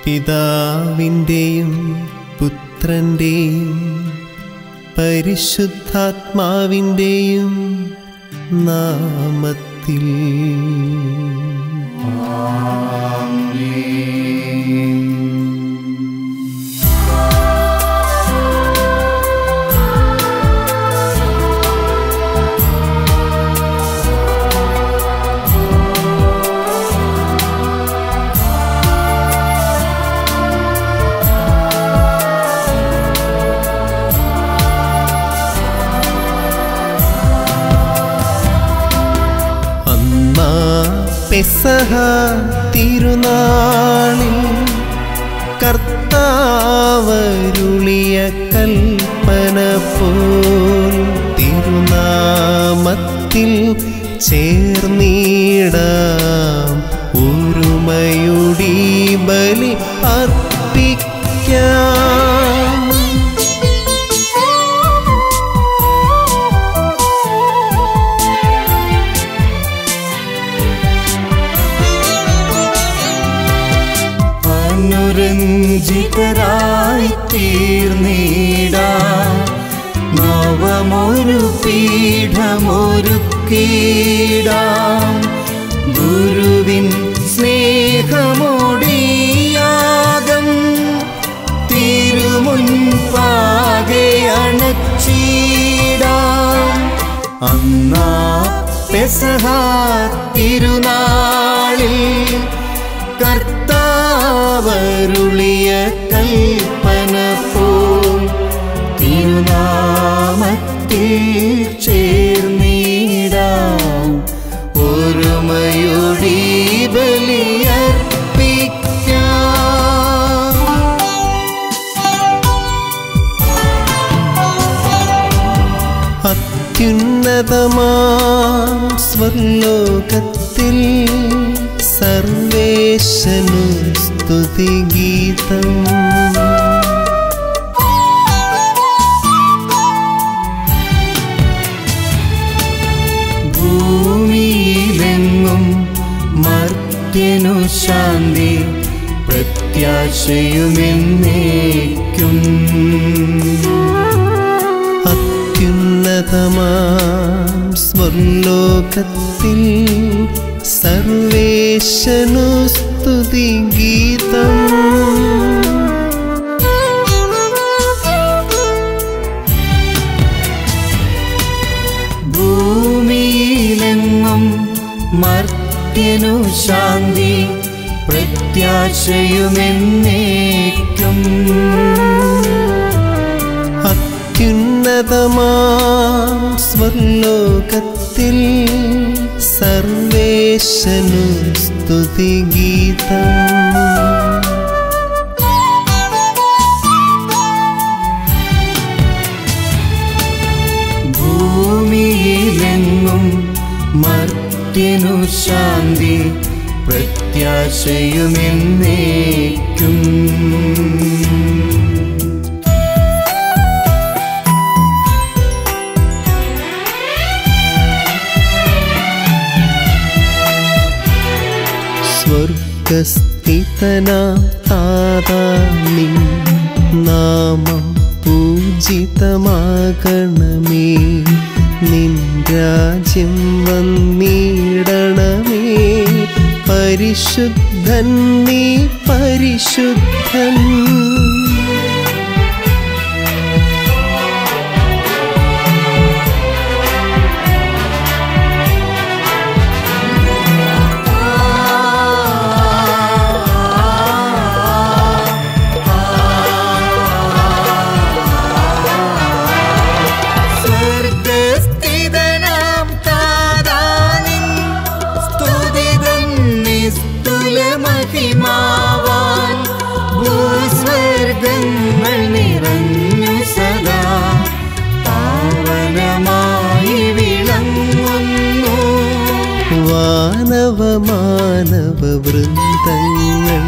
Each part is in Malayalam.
പിതാവിൻ്റെയും പുത്രൻ്റെയും പരിശുദ്ധാത്മാവിൻ്റെയും നാമത്തിൽ അന്നാ പെസഹ തിരുനാളിൽ കർത്താവരുളിയ കൽപ്പന പോൽ തിരുനാമത്തിൽ ചേർന്നിടാം ഒരുമയുടി ബലി അർപ്പിക്കാം അനുരഞ്ജിതരായി തീർന്നീടാ നവമൊരു പീഠമൊരുക്കീടാം ഗുരുവിൻ സ്നേഹമോടിയാകം തിരുമുൻപാകെ അണച്ചീടാം അന്നാ പെസഹ തിരുനാളിൽ കർത്താവരുളിയ കൽപ്പന പോൽ തിരുനാമത്തിൽ ചേർന്നിടാം ഒരുമയൊടി ബലിയർപ്പിക്കാം അത്യുന്നതമാം സ്വർലോകത്തിൽ സർവേശനു സ്തുതിഗീതം ഭൂമിയിലെങ്ങും മർത്യനു ശാന്തി പ്രത്യാശയുമെന്നേക്കും അത്യുന്നതമാം സ്വർലോകത്തിൽ സർവേശനു സ്തുതിഗീതം ഭൂമിയിലെങ്ങും മർത്യനു ശാന്തി പ്രത്യാശയുമെന്നേക്കും അത്യുന്നതമാം സ്വർലോകത്തിൽ സർവേശനു സ്തുതിഗീതം ഭൂമിയിലെങ്ങും മർത്യനു ശാന്തി പ്രത്യാശയുമെന്നേക്കും സ്വർഗസ്ഥിതനാം താതാ നിൻ നാമം പൂജിതമാകണമേ നിൻ രാജ്യം വന്നിടണമേ പരിശുദ്ധൻ നീ പരിശുദ്ധൻ സ്വർഗസ്ഥിതനാം താതാനിൻ സ്തുതിതൻ നിസ്തുല മഹിമാവാൻ ഭൂസ്വർഗങ്ങൾ നിറഞ്ഞു സദാ പാവനമായി വിളങ്ങുന്നു വാനവ മാനവ വൃന്ദങ്ങൾ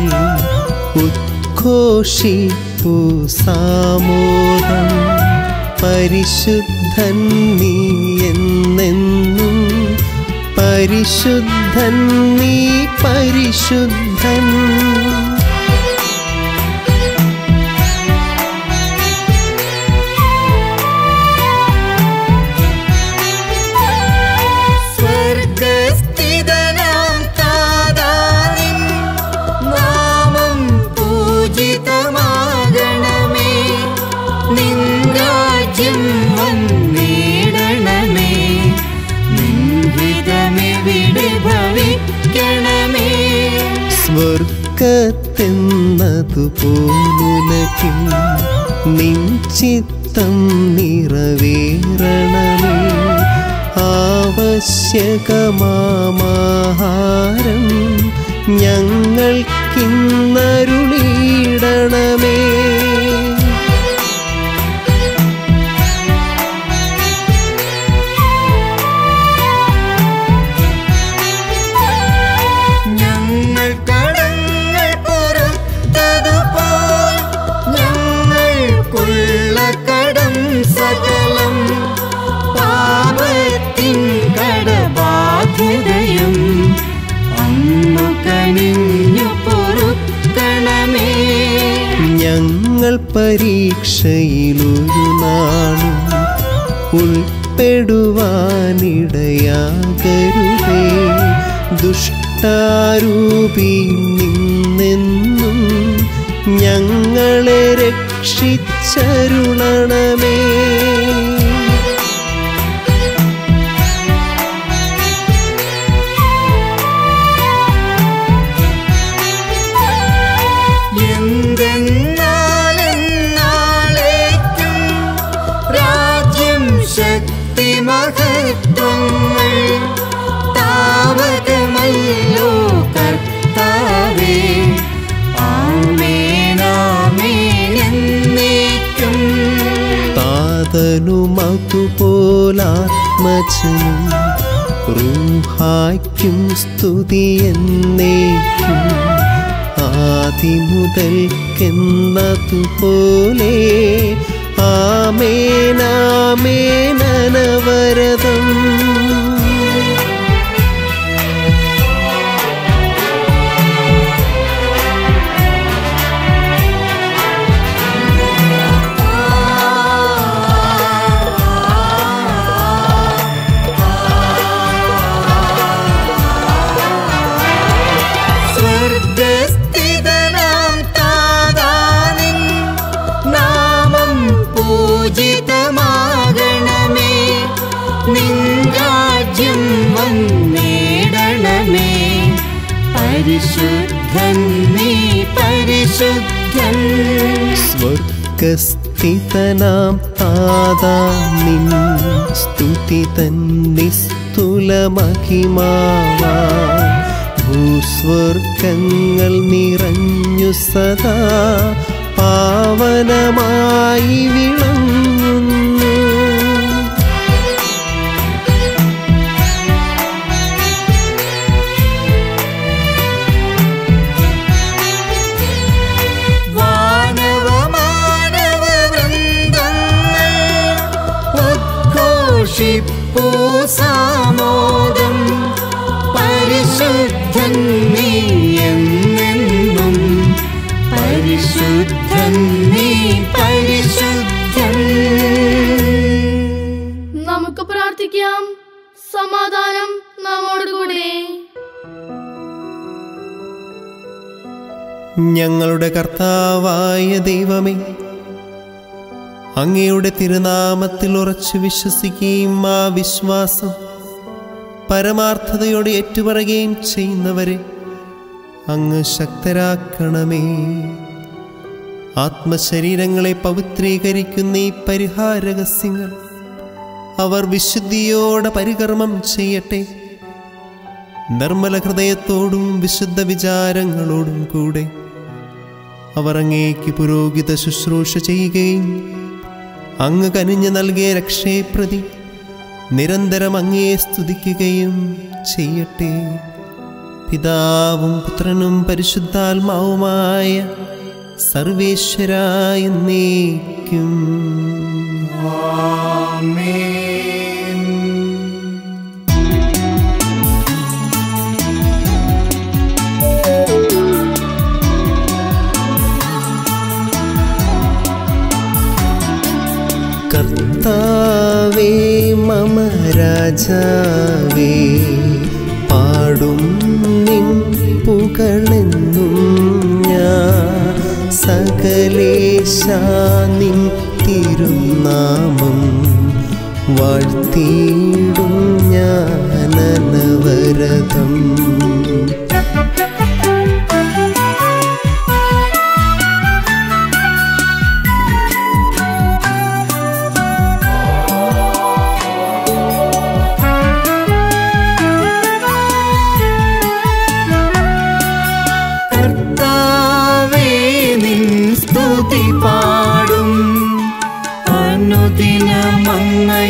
ഉദ്ഘോഷിപ്പു സാമോദം പരിശുദ്ധൻ നീ എന്നെന്നും പരിശുദ്ധൻ നീ പരിശുദ്ധൻ സ്വർഗത്തെന്നതുപോലുലകിൽ നിഞ്ചിത്തം നിറവേറണമേ ആവശ്യകമാഹാരം ഞങ്ങൾക്കിന്നരുളിയിടണമേ ഞങ്ങൾ കടങ്ങൾ പുറത്തതുപോൽ ഞങ്ങൾക്കുള്ള കടം സകലം പാപത്തിൻ കടബാധ്യതയും അന്നു കനിഞ്ഞു പൊറുക്കണമേ ഞങ്ങൾ പരീക്ഷയിലൊരു നാളും ഉൾപ്പെടുവാനിടയാകരുതേ ദുഷ്ടാരൂപി നിന്നെന്നും ഞങ്ങളെ രക്ഷിച്ചരുളണമേ എന്തെന്നാലെന്നാളേക്കും രാജ്യം ശക്തി മഹത്വങ്ങൾ താവകമല്ലോ കർത്താവേ ആമേനാമേനെന്നേക്കും താതനുമതുപോലാത്മജനും റൂഹായ്ക്കും സ്തുതി എന്നേക്കും ആദിമുതൽക്കെന്നതുപോലെ ആമേനാമേനവരതം സ്വർഗസ്ഥിതനാം താതാനിൻ നാമം പൂജിതമാകണമേ നിൻ രാജ്യം വന്നേടണമേ പരിശുദ്ധൻ നീ പരിശുദ്ധൻ സ്വർഗസ്ഥിതനാം താതാ നിൻ സ്തുതി തൻ നിസ്തുലമഹിമാവാ ഭൂസ്വർഗങ്ങൾ നിറഞ്ഞു സദാ പാവനമായി വിളങ്ങുന്നു വാനവ മാനവ വൃന്ദങ്ങൾ ഉദ്ഘോഷിപ്പൂ സാമോദം പരിശുദ്ധൻ നീ എന്നെന്നും പരിശുദ്ധൻ നീ പരിശുദ്ധൻ നമുക്ക് പ്രാർത്ഥിക്കാം സമാധാനം നമ്മോടുകൂടെ ഞങ്ങളുടെ കർത്താവായ ദൈവമേ അങ്ങയുടെ തിരുനാമത്തിൽ ഉറച്ചു വിശ്വസിക്കുകയും ആ വിശ്വാസം പരമാർത്ഥതയോടെ ഏറ്റുപറയുകയും ചെയ്യുന്നവരെ അങ്ങ് ശക്തരാക്കണമേ ആത്മശരീരങ്ങളെ പവിത്രീകരിക്കുന്ന ഈ പരിഹാരഹസ്യങ്ങൾ അവർ വിശുദ്ധിയോടെ പരികർമ്മം ചെയ്യട്ടെ നിർമ്മല ഹൃദയത്തോടും വിശുദ്ധ വിചാരങ്ങളോടും കൂടെ അവർ അങ്ങേക്ക് പുരോഹിത ശുശ്രൂഷ ചെയ്യുകയും അങ്ങ് കനിഞ്ഞു നൽകിയ രക്ഷയെ പ്രതി നിരന്തരം അങ്ങയെ സ്തുതിക്കുകയും ചെയ്യട്ടെ പിതാവും പുത്രനും പരിശുദ്ധാത്മാവുമായ സർവേശ്വരായ എന്നേക്കും കർത്താവേ മമ രാജാവേ പാടും നിൻ പുകളെന്നും ഞാൻ സകലേശാ നിൻ തിരുനാമം വാഴ്ത്തിയിടും ഞാൻ അനവരതം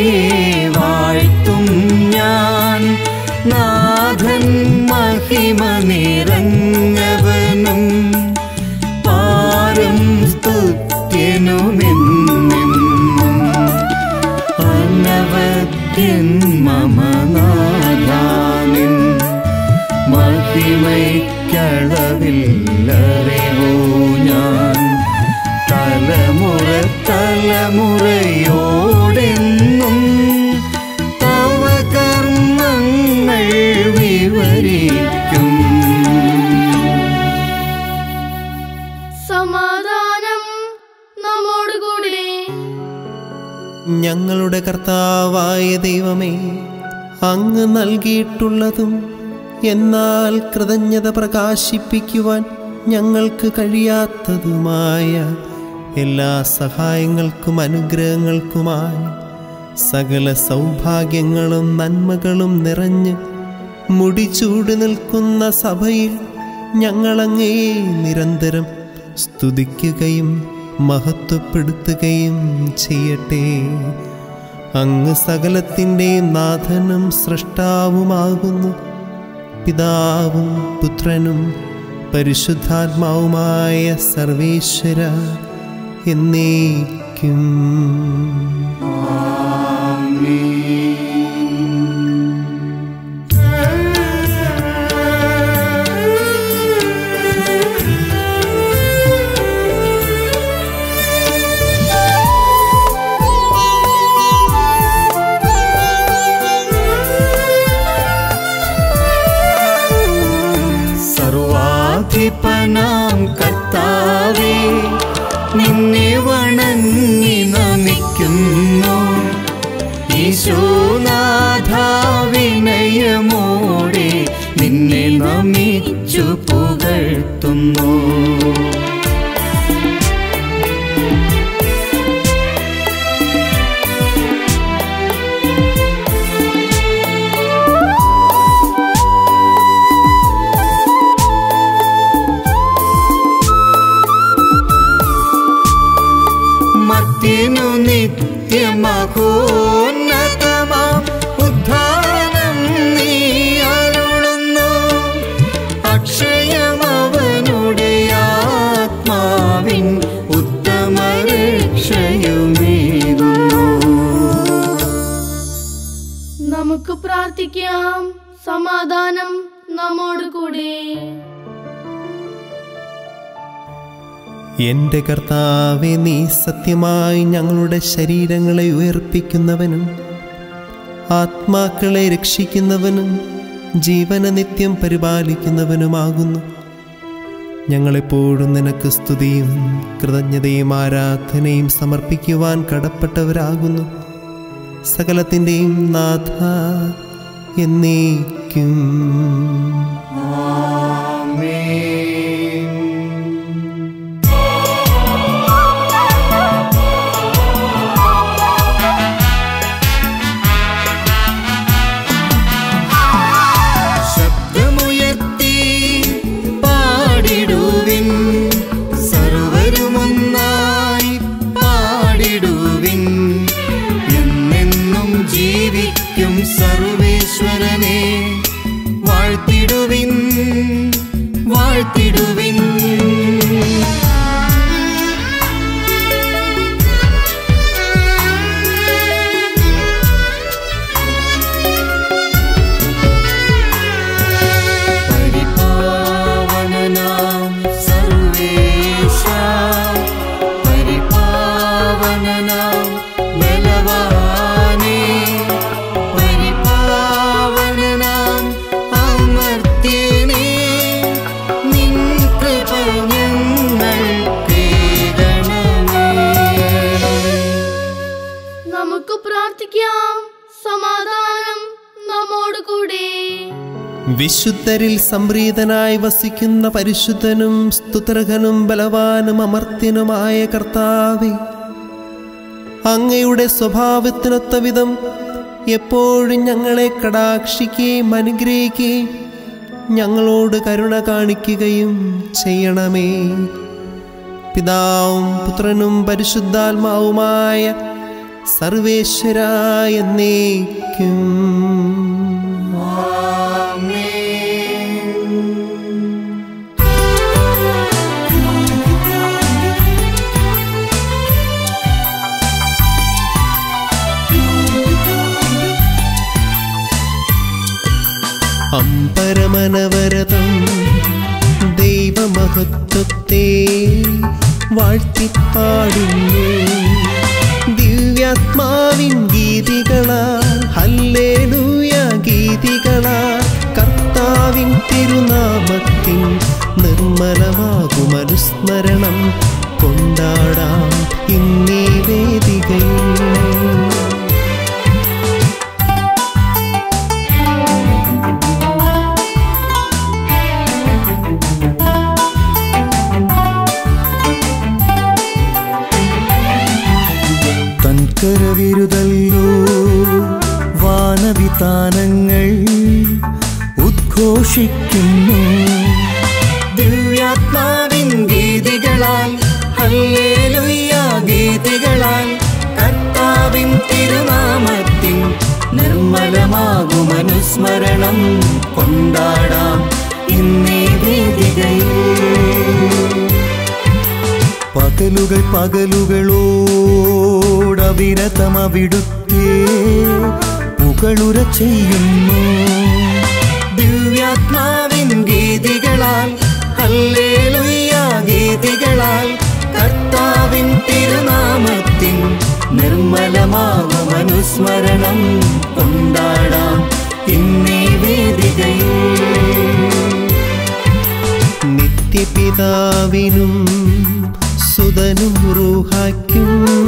അങ്ങയെ വാഴ്ത്തും ഞാൻ നാഥൻ മഹിമ നിറഞ്ഞവനും പാരം സ്തുത്യനുമെന്നും അനവത്യൻ മമനാഥാനിൻ മഹിമയ്ക്കളവില്ലറിവോ ഞാൻ തലമുറ തലമുറയോടെന്നും തവ കർമ്മങ്ങൾ വിവരിക്കും സമാധാനം നമ്മോടുകൂടെ ഞങ്ങളുടെ കർത്താവായ ദൈവമേ അങ്ങ് നൽകിയിട്ടുള്ളതും എന്നാൽ കൃതജ്ഞത പ്രകാശിപ്പിക്കുവാൻ ഞങ്ങൾക്ക് കഴിയാത്തതുമായ എല്ലാ സഹായങ്ങൾക്കും അനുഗ്രഹങ്ങൾക്കുമായി സകല സൗഭാഗ്യങ്ങളും നന്മകളും നിറഞ്ഞ് മുടിചൂടി നിൽക്കുന്ന സഭയിൽ ഞങ്ങളങ്ങേ നിരന്തരം സ്തുതിക്കുകയും മഹത്വപ്പെടുത്തുകയും ചെയ്യട്ടെ അങ്ങ് സകലത്തിൻ്റെയും നാഥനും സൃഷ്ടാവുമാകുന്നു പിതാവും പുത്രനും പരിശുദ്ധാത്മാവുമായ സർവേശ്വര എന്നേക്കും സർവാധിപനാം കർത്താവേ നിന്നെ വണങ്ങി നമിക്കുന്നു ഈശോനാഥാവിനയമോടെ നിന്നെ നമിച്ചു പുകഴ്ത്തുന്നു മർത്യനു നിത്യമഹോന്നതമാം ഉദ്ധാനം നീ അരുളുന്നു അക്ഷയമവനുടെ ആത്മാവിൻ ഉത്തമ രക്ഷയുമേകുന്നു നമുക്ക് പ്രാർത്ഥിക്കാം സമാധാനം നമ്മോടുകൂടെ എൻ്റെ കർത്താവെ നീ സത്യമായി ഞങ്ങളുടെ ശരീരങ്ങളെ ഉയർപ്പിക്കുന്നവനും ആത്മാക്കളെ രക്ഷിക്കുന്നവനും ജീവന നിത്യം പരിപാലിക്കുന്നവനുമാകുന്നു ഞങ്ങളെപ്പോഴും നിനക്ക് സ്തുതിയും കൃതജ്ഞതയും ആരാധനയും സമർപ്പിക്കുവാൻ കടപ്പെട്ടവരാകുന്നു സകലത്തിൻ്റെയും നാഥ എന്നേക്കും ശബ്ദമുയർത്തി പാടിടുവിൻ സർവരുമൊന്നായി പാടിടുവിൻ എന്നെന്നും ജീവിക്കും സർവേശ്വരനെ വാഴ്ത്തിടുവിൻ വാഴ്ത്തിടുവിൻ പരിപാവനനാം സർവേശ പരിപാവനനാം ബലവാനേ പരിപാവനനാം അമർത്യനേ നിൻ കൃപ ഞങ്ങൾ കേൾക്കണമേ നമുക്ക് പ്രാർത്ഥിക്കാം സമാധാനം നമ്മോടുകൂടെ വിശുദ്ധരിൽ സംപ്രീതനായി വസിക്കുന്ന പരിശുദ്ധനും സ്തുതർഹനും ബലവാനും അമർത്യനുമായ കർത്താവെ അങ്ങയുടെ സ്വഭാവത്തിനൊത്ത വിധം എപ്പോഴും ഞങ്ങളെ കടാക്ഷിക്കുകയും അനുഗ്രഹിക്കുകയും ഞങ്ങളോട് കരുണ കാണിക്കുകയും ചെയ്യണമേ പിതാവും പുത്രനും പരിശുദ്ധാത്മാവുമായ സർവേശ്വരായ എന്നേക്കും അമ്പരമനവരതം ദൈവമഹത്വത്തെ വാഴ്ത്തിപ്പാടുന്നു ദിവ്യാത്മാവിൻ ഗീതികളാൽ ഹല്ലേലൂയ ഗീതികളാൽ കർത്താവിൻ തിരുനാമത്തിൻ നിർമ്മലമാകും അനുസ്മരണം കൊണ്ടാടാം ഇന്നീ വേദികയിൽ തൻകരവിരുതല്ലോ വാനവിതാനങ്ങൾ ഉദ്ഘോഷിക്കുന്നു ദിവ്യാത്മാവിൻ ഗീതികളാൽ ഹല്ലേലൂയ ഗീതികളാൽ കർത്താവിൻ തിരുനാമത്തിൻ നിർമ്മലമാകും അനുസ്മരണം കൊണ്ടാടാം ഇന്നേ വേദികയിൽ പകലുകൾ പകലുകളോടവിരതമവിടുത്തേ പുകളുര ചെയ്യുന്നു ദിവ്യാത്മാവിൻ ഗീതികളാൽ ഹല്ലേലൂയ ഗീതികളാൽ കർത്താവിൻ തിരുനാമത്തിൻ നിർമ്മലമാകും അനുസ്മരണം കൊണ്ടാടാം ഇന്നേ വേദികയിൽ നിത്യപിതാവിനും സുതനും റൂഹായ്ക്കും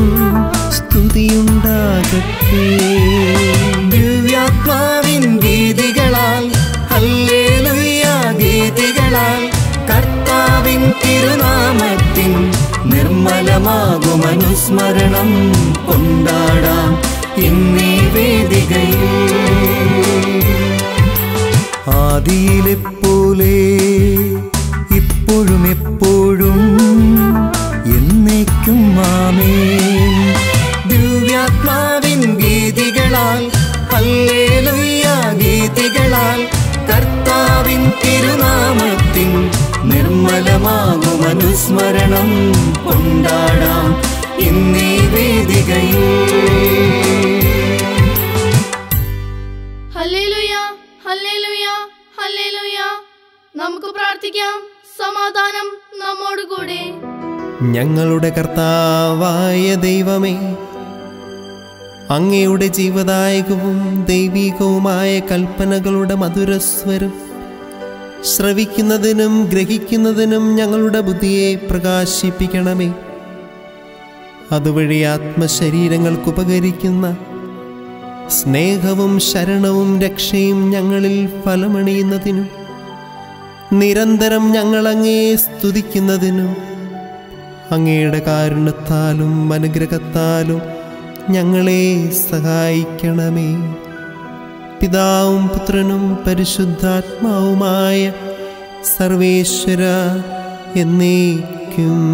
സ്തുതിയുണ്ടാകട്ടെ ദിവ്യാത്മാവിൻ ഗീതികളാൽ ഹല്ലേലൂയ ഗീതികളാൽ കർത്താവിൻ തിരുനാമത്തിൻ നിർമ്മലമാകും അനുസ്മരണം കൊണ്ടാടാം ഇന്നീ വേദികയിൽ ആദിയിലെപ്പോലെ ഇപ്പോഴും എപ്പോഴും എന്നേക്കും ആമേൻ ദിവ്യാത്മാവിൻ ഗീതികളാൽ ഹല്ലേലൂയ ഗീതികളാൽ കർത്താവിൻ തിരുനാമത്തിൻ നിർമ്മലമാകും അനുസ്മരണം കൊണ്ടാടാം ഇന്നീ വേദികയിൽ ഹല്ലേലൂയ ഹല്ലേലൂയ ഹല്ലേലൂയ നമുക്ക് പ്രാർത്ഥിക്കാം സമാധാനം നമ്മോടുകൂടെ ഞങ്ങളുടെ കർത്താവായ ദൈവമേ അങ്ങയുടെ ജീവദായകവും ദൈവികവുമായ കൽപ്പനകളുടെ മധുരസ്വരം ശ്രവിക്കുന്നതിനും ഗ്രഹിക്കുന്നതിനും ഞങ്ങളുടെ ബുദ്ധിയെ പ്രകാശിപ്പിക്കണമേ അതുവഴി ആത്മശരീരങ്ങൾക്ക് ഉപകരിക്കുന്ന സ്നേഹവും ശരണവും രക്ഷയും ഞങ്ങളിൽ ഫലമണിയുന്നതിനും നിരന്തരം ഞങ്ങൾ അങ്ങയെ സ്തുതിക്കുന്നതിനും അങ്ങയുടെ കാരുണ്യത്താലും അനുഗ്രഹത്താലും ഞങ്ങളെ സഹായിക്കണമേ പിതാവും പുത്രനും പരിശുദ്ധാത്മാവുമായ സർവേശ്വര എന്നേക്കും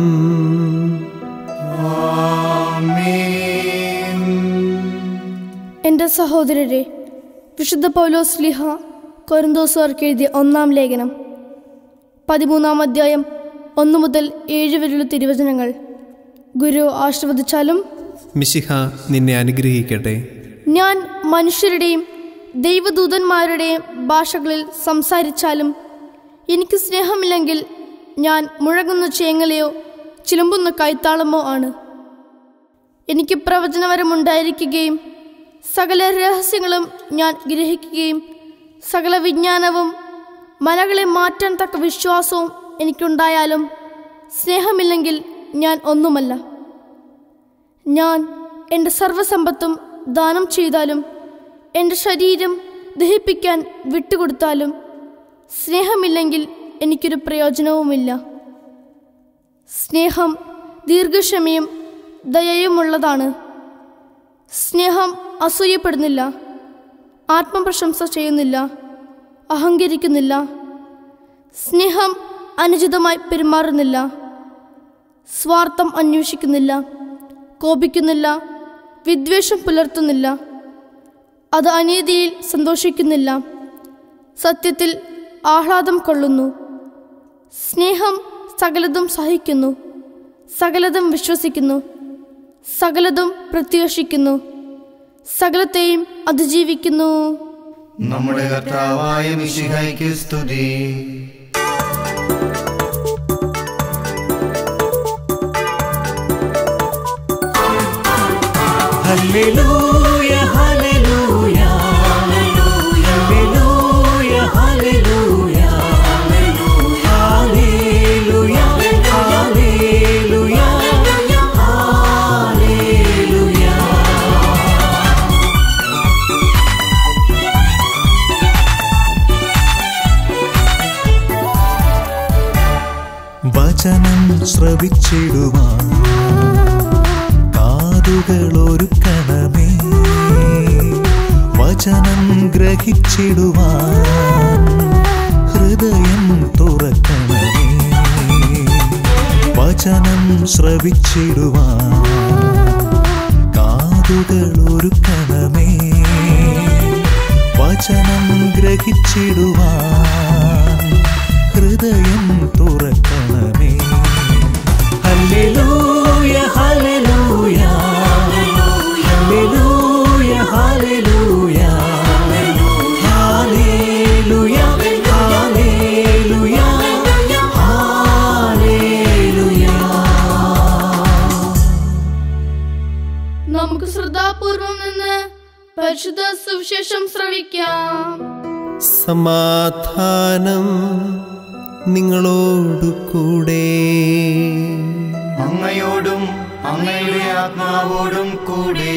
എൻ്റെ സഹോദരരെ വിശുദ്ധ പൗലോസ് ലിഹ കൊരിന്തോസുകാർക്ക് എഴുതിയ ഒന്നാം ലേഖനം പതിമൂന്നാം അധ്യായം ഒന്നു മുതൽ ഏഴ് വരെയുള്ള തിരുവചനങ്ങൾ ഗുരു ആശീർവദിച്ചാലും മിശിഹ നിന്നെ അനുഗ്രഹിക്കട്ടെ ഞാൻ മനുഷ്യരുടെയും ദൈവദൂതന്മാരുടെയും ഭാഷകളിൽ സംസാരിച്ചാലും എനിക്ക് സ്നേഹമില്ലെങ്കിൽ ഞാൻ മുഴങ്ങുന്ന ചേങ്ങലയോ ചിലമ്പുന്ന കൈത്താളമോ ആണ് എനിക്ക് പ്രവചനവരമുണ്ടായിരിക്കുകയും സകല രഹസ്യങ്ങളും ഞാൻ ഗ്രഹിക്കുകയും സകല വിജ്ഞാനവും മലകളെ മാറ്റാൻ തക്ക വിശ്വാസവും എനിക്കുണ്ടായാലും സ്നേഹമില്ലെങ്കിൽ ഞാൻ ഒന്നുമല്ല ഞാൻ എൻ്റെ സർവസമ്പത്തും ദാനം ചെയ്താലും എൻ്റെ ശരീരം ദഹിപ്പിക്കാൻ വിട്ടുകൊടുത്താലും സ്നേഹമില്ലെങ്കിൽ എനിക്കൊരു പ്രയോജനവുമില്ല സ്നേഹം ദീർഘക്ഷമയും ദയയുമുള്ളതാണ് സ്നേഹം അസൂയപ്പെടുന്നില്ല ആത്മപ്രശംസ ചെയ്യുന്നില്ല അഹങ്കരിക്കുന്നില്ല സ്നേഹം അനുചിതമായി പെരുമാറുന്നില്ല സ്വാർത്ഥം അന്വേഷിക്കുന്നില്ല കോപിക്കുന്നില്ല വിദ്വേഷം പുലർത്തുന്നില്ല അത് അനീതിയിൽ സന്തോഷിക്കുന്നില്ല സത്യത്തിൽ ആഹ്ലാദം കൊള്ളുന്നു സ്നേഹം സകലതും സഹിക്കുന്നു സകലതും വിശ്വസിക്കുന്നു സകലതും പ്രത്യാശിക്കുന്നു സകലത്തെയും അതിജീവിക്കുന്നു നമ്മുടെ കർത്താവായ മിശിഹായ്ക്ക് സ്തുതി ഹല്ലേലൂയ ഹല്ലേലൂയ ഹല്ലേലൂയ ഹല്ലേലൂയ ഹല്ലേലൂയ ഹല്ലേലൂയ ഹല്ലേലൂയ വചനം ശ്രവിച്ചിടുവാൻ കാതുകളൊരുക്കണമേ വചനം ഗ്രഹിച്ചിടുവാൻ ഹൃദയം തുറക്കണമേ വചനം ശ്രവിച്ചിടുവാൻ കാതുകളൊരുക്കണമേ വചനം ഗ്രഹിച്ചിടുവാൻ ഹൃദയം തുറക്കണമേ ഹല്ലേലൂയ ഹല്ലേലൂയ ഹല്ലേലൂയ ഹല്ലേലൂയ ഹല്ലേലൂയ ഹല്ലേലൂയ ഹല്ലേലൂയ നമുക്ക് ശ്രദ്ധാപൂർവം നിന്ന് പരിശുദ്ധ സുവിശേഷം ശ്രവിക്കാം സമാധാനം നിങ്ങളോടു കൂടെ അങ്ങയോടും അങ്ങയുടെ ആത്മാവോടും കൂടെ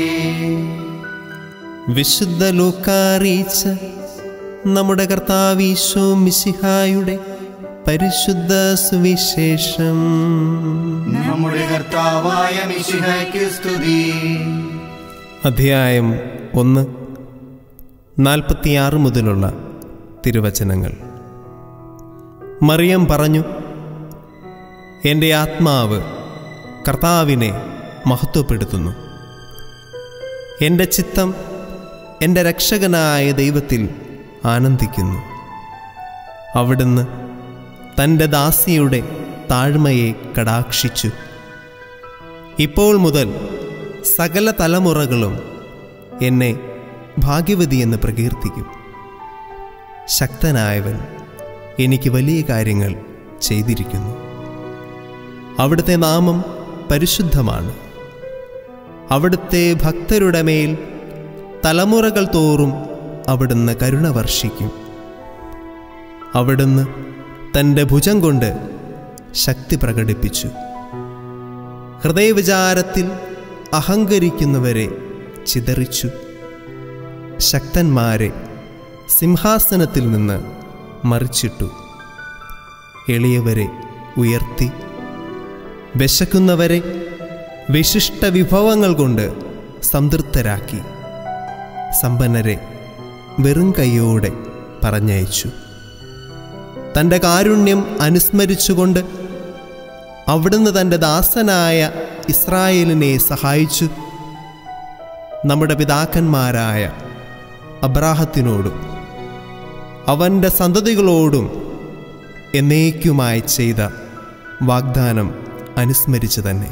വിശുദ്ധ ലൂക്കാറിയിച്ച നമ്മുടെ കർത്താവീശോ മിശിഹായുടെ പരിശുദ്ധ സുവിശേഷം നമ്മുടെ കർത്താവായ മിശിഹായ്ക്ക് സ്തുതി അധ്യായം ഒന്ന് നാൽപ്പത്തിയാറ് മുതലുള്ള തിരുവചനങ്ങൾ മറിയം പറഞ്ഞു എൻ്റെ ആത്മാവ് കർത്താവിനെ മഹത്വപ്പെടുത്തുന്നു എൻ്റെ ചിത്തം എൻ്റെ രക്ഷകനായ ദൈവത്തിൽ ആനന്ദിക്കുന്നു അവിടുന്ന് തൻ്റെ ദാസിയുടെ താഴ്മയെ കടാക്ഷിച്ചു ഇപ്പോൾ മുതൽ സകല തലമുറകളും എന്നെ ഭാഗ്യവതിയെന്ന് പ്രകീർത്തിക്കും ശക്തനായവൻ എനിക്ക് വലിയ കാര്യങ്ങൾ ചെയ്തിരിക്കുന്നു അവിടുത്തെ നാമം പരിശുദ്ധമാണ് അവിടുത്തെ ഭക്തരുടെ മേൽ തലമുറകൾ തോറും അവിടുന്ന് കരുണ വർഷിക്കും അവിടുന്ന് തൻ്റെ ഭുജം കൊണ്ട് ശക്തി പ്രകടിപ്പിച്ചു ഹൃദയവിചാരത്തിൽ അഹങ്കരിക്കുന്നവരെ ചിതറിച്ചു ശക്തന്മാരെ സിംഹാസനത്തിൽ നിന്ന് മറിച്ചിട്ടു എളിയവരെ ഉയർത്തി വിശക്കുന്നവരെ വിശിഷ്ട വിഭവങ്ങൾ കൊണ്ട് സംതൃപ്തരാക്കി സമ്പന്നരെ വെറും കൈയോടെ പറഞ്ഞയച്ചു തൻ്റെ കാരുണ്യം അനുസ്മരിച്ചുകൊണ്ട് അവിടുന്ന് തൻ്റെ ദാസനായ ഇസ്രായേലിനെ സഹായിച്ചു നമ്മുടെ പിതാക്കന്മാരായ അബ്രാഹത്തിനോടും അവൻ്റെ സന്തതികളോടും എന്നേക്കുമായി ചെയ്ത വാഗ്ദാനം അനുസ്മരിച്ചു തന്നെ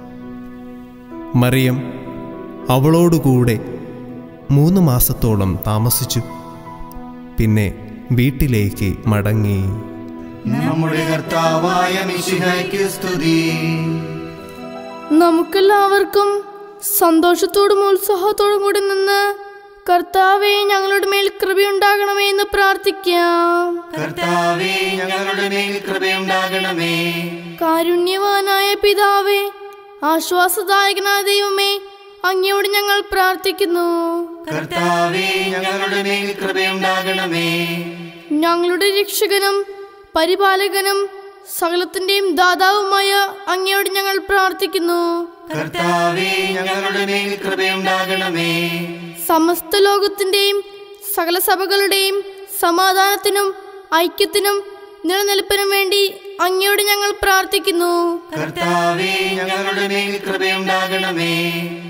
മറിയം അവളോടുകൂടെ മൂന്ന് മാസത്തോളം താമസിച്ചു പിന്നെ വീട്ടിലേക്ക് മടങ്ങി നമ്മുടെ കർത്താവായ മിശിഹായ്ക്ക് സ്തുതി നമുക്കെല്ലാവർക്കും സന്തോഷത്തോടും ഉത്സാഹത്തോടും കൂടി നിന്ന് കർത്താവെ ഞങ്ങളുടെ മേൽ കൃപയുണ്ടാകണമേ എന്ന് പ്രാർത്ഥിക്കാം കർത്താവേ ഞങ്ങളുടെ മേൽ കൃപയുണ്ടാകണമേ കാരുണ്യവാനായ പിതാവേ ആശ്വാസദായകനായ ദൈവമേ അങ്ങയോട് ഞങ്ങൾ പ്രാർത്ഥിക്കുന്നു കർത്താവേ ഞങ്ങളുടെ മേൽ കൃപയുണ്ടാകണമേ ഞങ്ങളുടെ രക്ഷകനും പരിപാലകനും സകലത്തിന്റെയും ദാതാവുമായ അങ്ങയോട് ഞങ്ങൾ പ്രാർത്ഥിക്കുന്നു കർത്താവേ ഞങ്ങളുടെ മേൽ കൃപയുണ്ടാകണമേ സമസ്ത ലോകത്തിന്റെയും സകല സഭകളുടെയും സമാധാനത്തിനും ഐക്യത്തിനും നിലനിൽപ്പിനും വേണ്ടി അങ്ങയോട് ഞങ്ങൾ പ്രാർത്ഥിക്കുന്നു കർത്താവേ ഞങ്ങളുടെ മേൽ കൃപയുണ്ടാകണമേ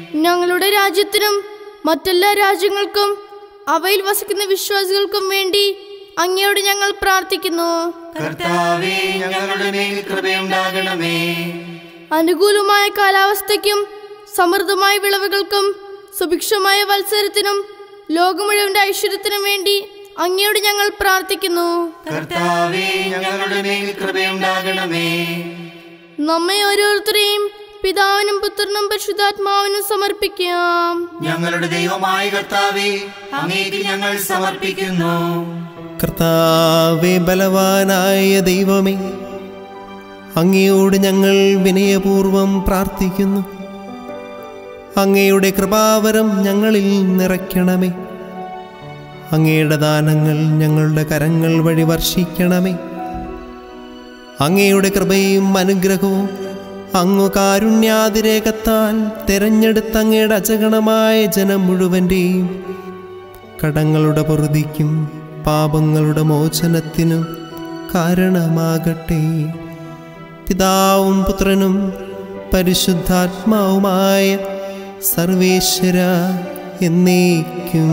ഞങ്ങളുടെ രാജ്യത്തിനും മറ്റെല്ലാ രാജ്യങ്ങൾക്കും അവയിൽ വസിക്കുന്ന വിശ്വാസികൾക്കും വേണ്ടി അങ്ങയോട് ഞങ്ങൾ പ്രാർത്ഥിക്കുന്നു കർത്താവേ ഞങ്ങളുടെ മേൽ കൃപയുണ്ടാകണമേ അനുകൂലമായ കാലാവസ്ഥയ്ക്കും സമൃദ്ധമായ വിളവുകൾക്കും സുഭിക്ഷമായ വത്സരത്തിനും ലോകം മുഴുവന്റെ ഐശ്വര്യത്തിനും വേണ്ടി അങ്ങയോട് ഞങ്ങൾ പ്രാർത്ഥിക്കുന്നു കർത്താവേ ഞങ്ങളുടെ മേൽ കൃപയുണ്ടാകണമേ നമ്മെ ഓരോരുത്തരെയും പിതാവിനും പുത്രനും പരിശുദ്ധാത്മാവിനും സമർപ്പിക്കാം ഞങ്ങളുടെ ദൈവമായ കർത്താവേ അങ്ങേക്ക് ഞങ്ങൾ സമർപ്പിക്കുന്നു കർത്താവെ ബലവാനായ ദൈവമേ അങ്ങയോട് ഞങ്ങൾ വിനയപൂർവം പ്രാർത്ഥിക്കുന്നു അങ്ങയുടെ കൃപാവരം ഞങ്ങളിൽ നിറയ്ക്കണമേ അങ്ങയുടെ ദാനങ്ങൾ ഞങ്ങളുടെ കരങ്ങൾ വഴി വർഷിക്കണമേ അങ്ങയുടെ കൃപയും അനുഗ്രഹവും അങ്ങു കാരുണ്യാതിരേകത്താൽ തിരഞ്ഞെടുത്ത അങ്ങയുടെ അജഗണമായ ജനം മുഴുവൻ്റെയും കടങ്ങളുടെ പൊറുതിക്കും പാപങ്ങളുടെ മോചനത്തിനും കാരണമാകട്ടെ പിതാവും പുത്രനും പരിശുദ്ധാത്മാവുമായ സർവേശ്വര എന്നേക്കും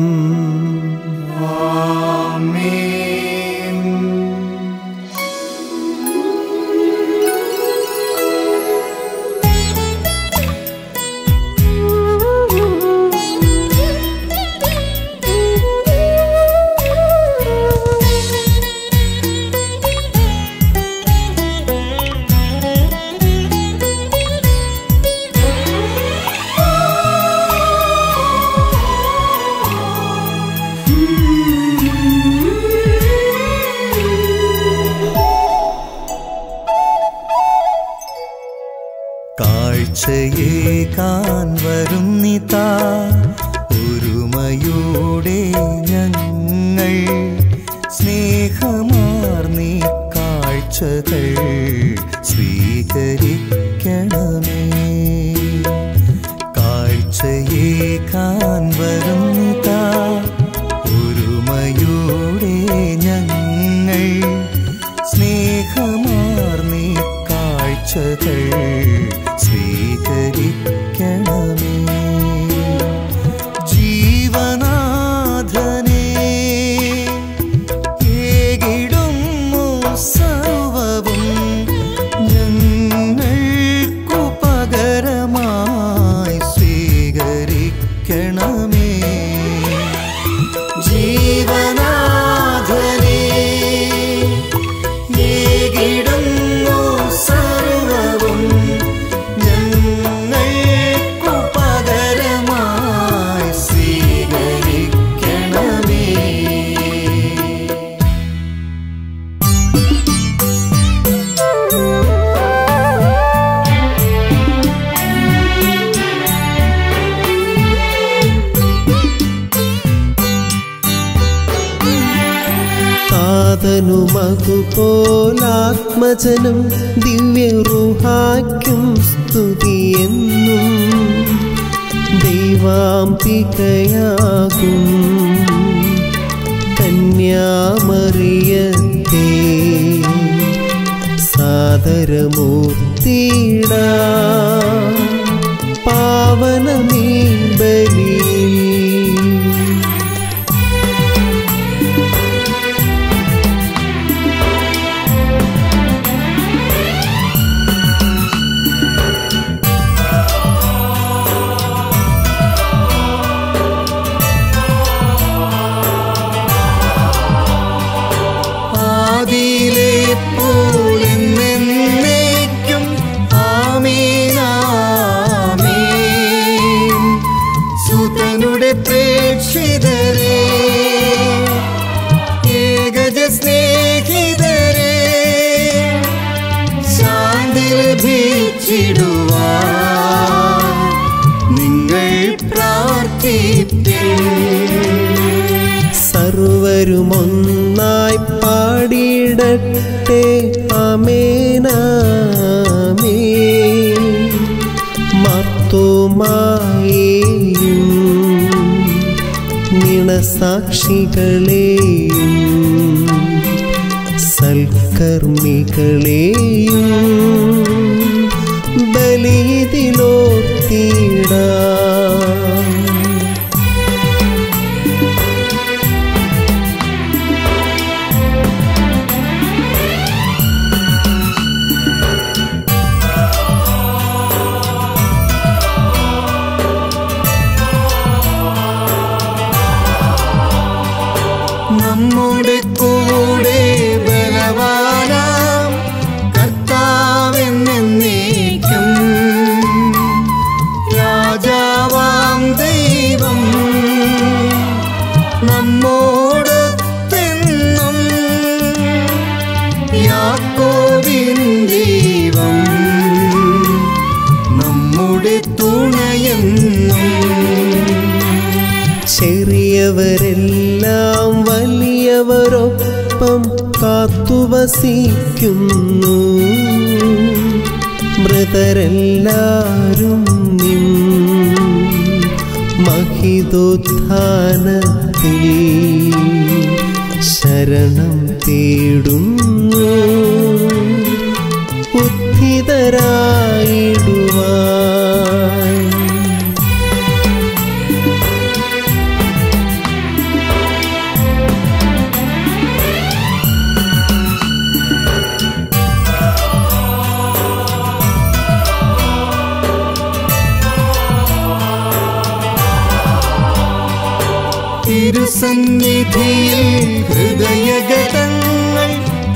കാഴ്ചയേകാൻ വരുന്നിതാ ഒരുമയോടെ ഞങ്ങൾ സ്നേഹമാർന്നീ കാഴ്ചകൾ സ്വീകരിക്കണമേ കാഴ്ചയേകാൻ വരുന്നിതാ ഒരുമയോടെ ഞങ്ങൾ സ്നേഹമാർന്നീ കാഴ്ചകൾ സ്വീകരിക്കണമേ ജീവനാഥനെ ഏകിടുന്നു സർവവും ഞങ്ങൾക്കു പകരമായി സ്വീകരിക്കണമേ ജീവനാഥനെ ഏകിടുന്നു സർവവും ഞങ്ങൾക്കു പകരമായി സ്വീകരിക്കണമേ താതനുമകുപോലാത്മജനും ദിവ്യറുഹായ്ക്കും സ്തുതിയെന്നും ദൈവാംബികയാകും കന്യാമറിയത്തെ സാദരമൂർത്തിട പാവനമീ ബലിയിൽ ആദിയിലെ പോലെന്നേക്കും ആമേനാമേൻ സുതനുടെ പ്രേക്ഷിതരെ ഏകജ സ്നേഹിതരെ ശാന്തി ലഭിച്ചിടുവാൻ നിങ്ങൾ പ്രാർത്ഥിപ്പിൻ സർവരുമൊന്നായി പാടിയിടട്ടെ അമേനാമേ മർത്തോമായേയും നിണസാക്ഷികളെയും സൽക്കർമ്മികളെയും ബലിതിലോർത്തിടാം ഉല്ലസിക്കുന്നു മൃതരെല്ലാരും നിൻ മഹിതോത്ഥാനത്തിൽ ശരണം തേടുന്നു ഉദ്ധിതരായിടുവാൻ തിരുസന്നിധിയിൽ ഹൃദയഗതങ്ങൾ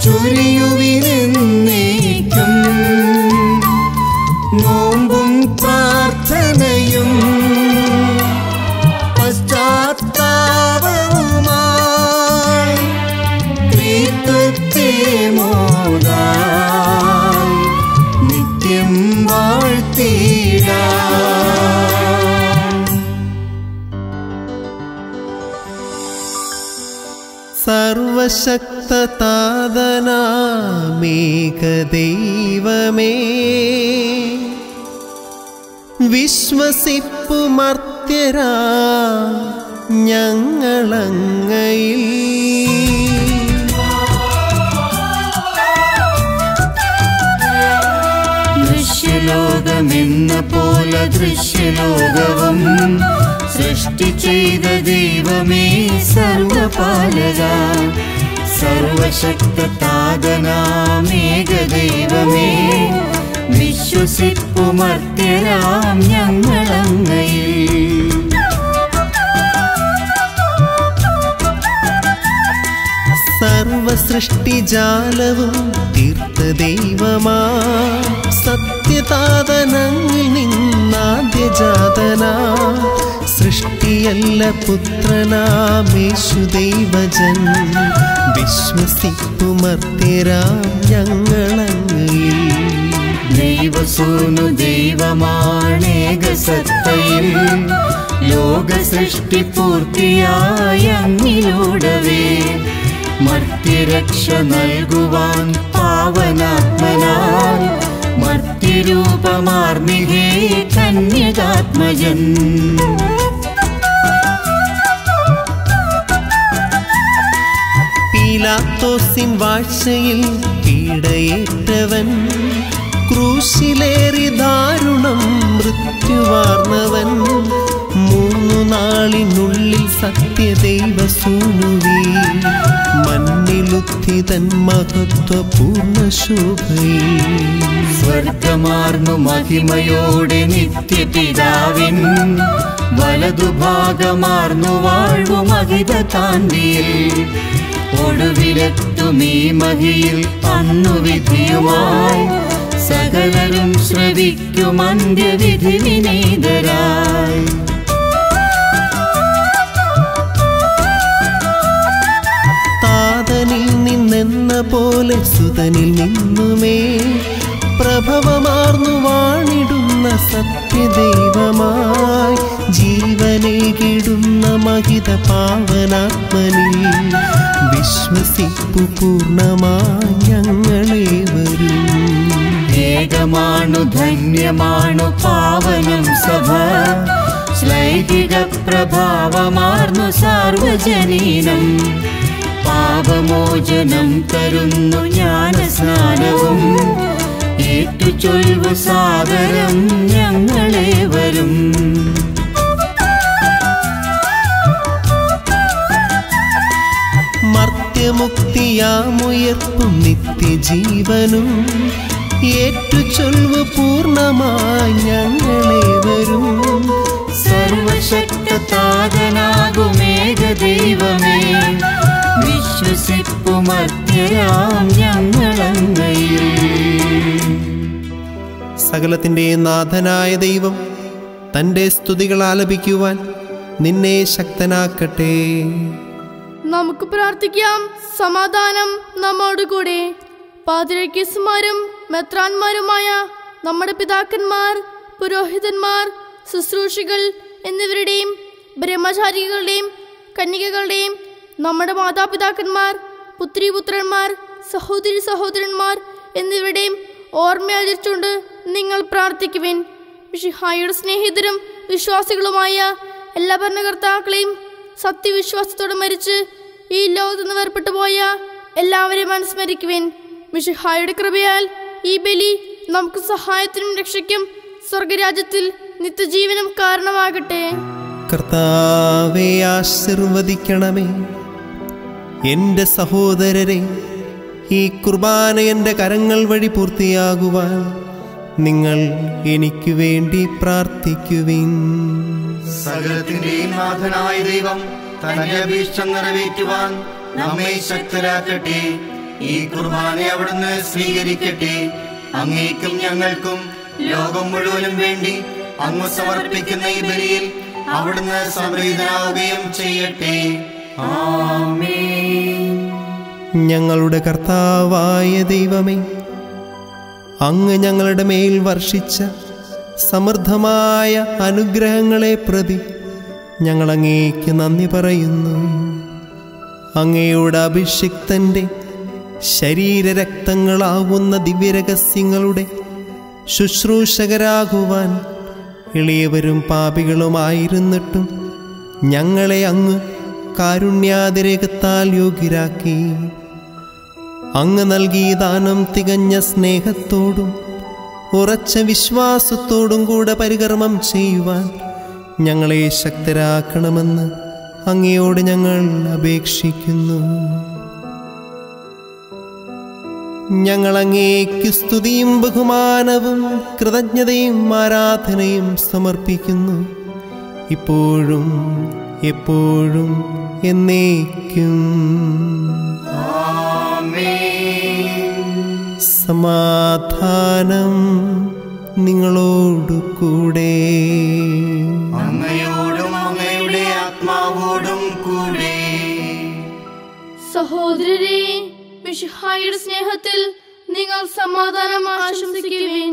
ചൊരിയുവിനെന്നേക്കും നോമ്പും പ്രാർത്ഥനയും പശ്ചാത്താപവുമായി ത്രിത്വത്തെ മോദായി നിത്യം വാഴ്ത്തിടാം സർവശക്തതാതനാമേകദൈവമേ വിശ്വസിപ്പു മർത്യരാ ഞങ്ങളങ്ങയിൽ ദൃശ്യലോകമെന്ന പോലെ ദൃശ്യലോകവും സൃഷ്ടി ചെയ്ത ദൈവമേ സർവപാലക സർവശക്തതാതനാമേക ദൈവമേ വിശ്വസിപ്പുമർത്യരാം ഞങ്ങളങ്ങയിൽ സർവസൃഷ്ടിജാലവും തീർത്ത ദൈവമാ സത്യതാതനങ്ങിൽ നിന്നാദ്യജാതനാ സൃഷ്ടിയല്ല പുത്രനാമേശു ദൈവജൻ വിശ്വസിക്കുമർത്യരാം ഞങ്ങളങ്ങയിൽ ദൈവസൂനു ദൈവമാണേക സത്തയിൽ ലോക സൃഷ്ടി പൂർത്തിയായ അങ്ങിലൂടവേ മർത്യരക്ഷ നൽകുവാൻ പാവനാത്മനാൽ മർത്യരൂപമാർമികേ കന്യകാത്മജൻ പീലാത്തോസിൻ വാഴ്ചയിൽ പീഡയേറ്റവൻ ക്രൂശിലേറി ദാരുണം മൃത്യുവാർന്നവൻ മൂന്നു നാളിനുള്ളിൽ സത്യദൈവസൂനുവി മണ്ണിലുത്തിതൻ മഹത്വപൂർണ്ണ ശോഭയിൽ സ്വർഗമാർന്നു മഹിമയോടെ നിത്യപിതാവിൻ വലതുഭാഗമാർന്നു വാഴ്വു മഹിത കാന്തിയിൽ ഒടുവിലെത്തും ഈ മഹിയിൽ അന്നു വിധിയുമായി സകലരും ശ്രവിക്കും അന്ത്യവിധി വിനീതരായി താതനിൽ നിന്നെന്ന പോലെ സുതനിൽ നിന്നുമേ പ്രഭവമാർന്നു വാണിടുന്ന സത്യദൈവമായി ജീവനേകിടുന്ന മഹിത പാവനാത്മനിൽ വിശ്വസിപ്പു പൂർണ്ണമായി ഞങ്ങളെ വരും ഏകമാണു ധന്യമാണു പാവനം സഭ ശ്ലൈകിക പ്രഭാവമാർന്നു സാർവജനീനം പാപമോചനം തരുന്നു ജ്ഞാനസ്നാനവും ഏറ്റുചൊൽവു സാദരം ഞങ്ങളെ വരും മർത്യമുക്തിയാമുയർപ്പും നിത്യജീവനും ഏറ്റുചൊൽവു പൂർണ്ണമായി ഞങ്ങളെ വരും സർവശക്തതാതനാകുമേക ദൈവമേ വിശ്വസിപ്പുമർത്യരാം ഞങ്ങളങ്ങയിൽ സകലത്തിൻ്റെ നാഥനായ ദൈവം തൻ്റെ സ്തുതികൾ ആലപിക്കുവാൻ നിന്നെ ശക്തനാക്കട്ടെ നമുക്ക് പ്രാർത്ഥിക്കാം സമാധാനം നമ്മോടുകൂടെ പാതിരക്കേസുമാരും മെത്രാന്മാരുമായ നമ്മുടെ പിതാക്കന്മാർ പുരോഹിതന്മാർ ശുശ്രൂഷികൾ എന്നിവരുടെയും ബ്രഹ്മചാരികളുടെയും കന്യകകളുടെയും നമ്മുടെ മാതാപിതാക്കന്മാർ പുത്രിപുത്രന്മാർ സഹോദരി സഹോദരന്മാർ എന്നിവരുടെയും ഓർമ്മയാചരിച്ചുകൊണ്ട് നിങ്ങൾ പ്രാർത്ഥിക്കുവിൻ മിഷിഹായുടെ സ്നേഹിതരും വിശ്വാസികളുമായ എല്ലാ ഭരണകർത്താക്കളെയും സത്യവിശ്വാസത്തോടെ മരിച്ച് ഈ ലോകത്ത് നിന്ന് വേർപെട്ടു പോയ എല്ലാവരെയും അനുസ്മരിക്കുവിൻ മിഷിഹായുടെ കൃപയാൽ ഈ ബലി നമുക്ക് സഹായത്തിനും രക്ഷയ്ക്കും സ്വർഗരാജ്യത്തിൽ നിത്യജീവനും കാരണമാകട്ടെ കർത്താവെ ആശീർവദിക്കണമേ എൻ്റെ സഹോദരരെ ഈ കുർബാന എൻ്റെ കരങ്ങൾ വഴി പൂർത്തിയാകുവാൻ നിങ്ങൾ എനിക്ക് വേണ്ടി പ്രാർത്ഥിക്കുവിൻ സകലത്തിന്റെയും നാഥനായ ദൈവം തന്റെ അഭീഷ്ടം നിറവേറ്റുവാൻ നമ്മെ ശക്തരാക്കട്ടെ ഈ കുർബാന അവിടുന്ന് സ്വീകരിക്കട്ടെ അങ്ങേക്കും ഞങ്ങൾക്കും ലോകം മുഴുവനും വേണ്ടി അങ്ങ് സമർപ്പിക്കുന്ന ഈ ബലിയിൽ അവിടുന്ന് സംപ്രീതനാവുകയും ചെയ്യട്ടെ ഞങ്ങളുടെ കർത്താവായ ദൈവമേ അങ്ങ് ഞങ്ങളുടെ മേൽ വർഷിച്ച സമൃദ്ധമായ അനുഗ്രഹങ്ങളെ പ്രതി ഞങ്ങൾ അങ്ങേക്ക് നന്ദി പറയുന്നു അങ്ങയുടെ അഭിഷിക്തന്റെ ശരീരരക്തങ്ങളാവുന്ന ദിവ്യരഹസ്യങ്ങളുടെ ശുശ്രൂഷകരാകുവാൻ എളിയവരും പാപികളുമായിരുന്നിട്ടും ഞങ്ങളെ അങ്ങ് കാരുണ്യാതിരേകത്താൽ യോഗ്യരാക്കി അങ്ങ് നൽകിയ ദാനം തികഞ്ഞ സ്നേഹത്തോടും ഉറച്ച വിശ്വാസത്തോടും കൂടെ പരികർമ്മം ചെയ്യുവാൻ ഞങ്ങളെ ശക്തരാക്കണമെന്ന് അങ്ങയോട് ഞങ്ങൾ അപേക്ഷിക്കുന്നു ഞങ്ങൾ അങ്ങേക്ക് സ്തുതിയും ബഹുമാനവും കൃതജ്ഞതയും ആരാധനയും സമർപ്പിക്കുന്നു ഇപ്പോഴും എപ്പോഴും എന്നേക്കും സമാധാനം നിങ്ങളോടു കൂടെ അങ്ങയോടും അങ്ങയുടെ ആത്മാവോടും കൂടെ സഹോദരരെ മിഷിഹായുടെ സ്നേഹത്തിൽ നിങ്ങൾ സമാധാനം ആശംസിക്കുവിൻ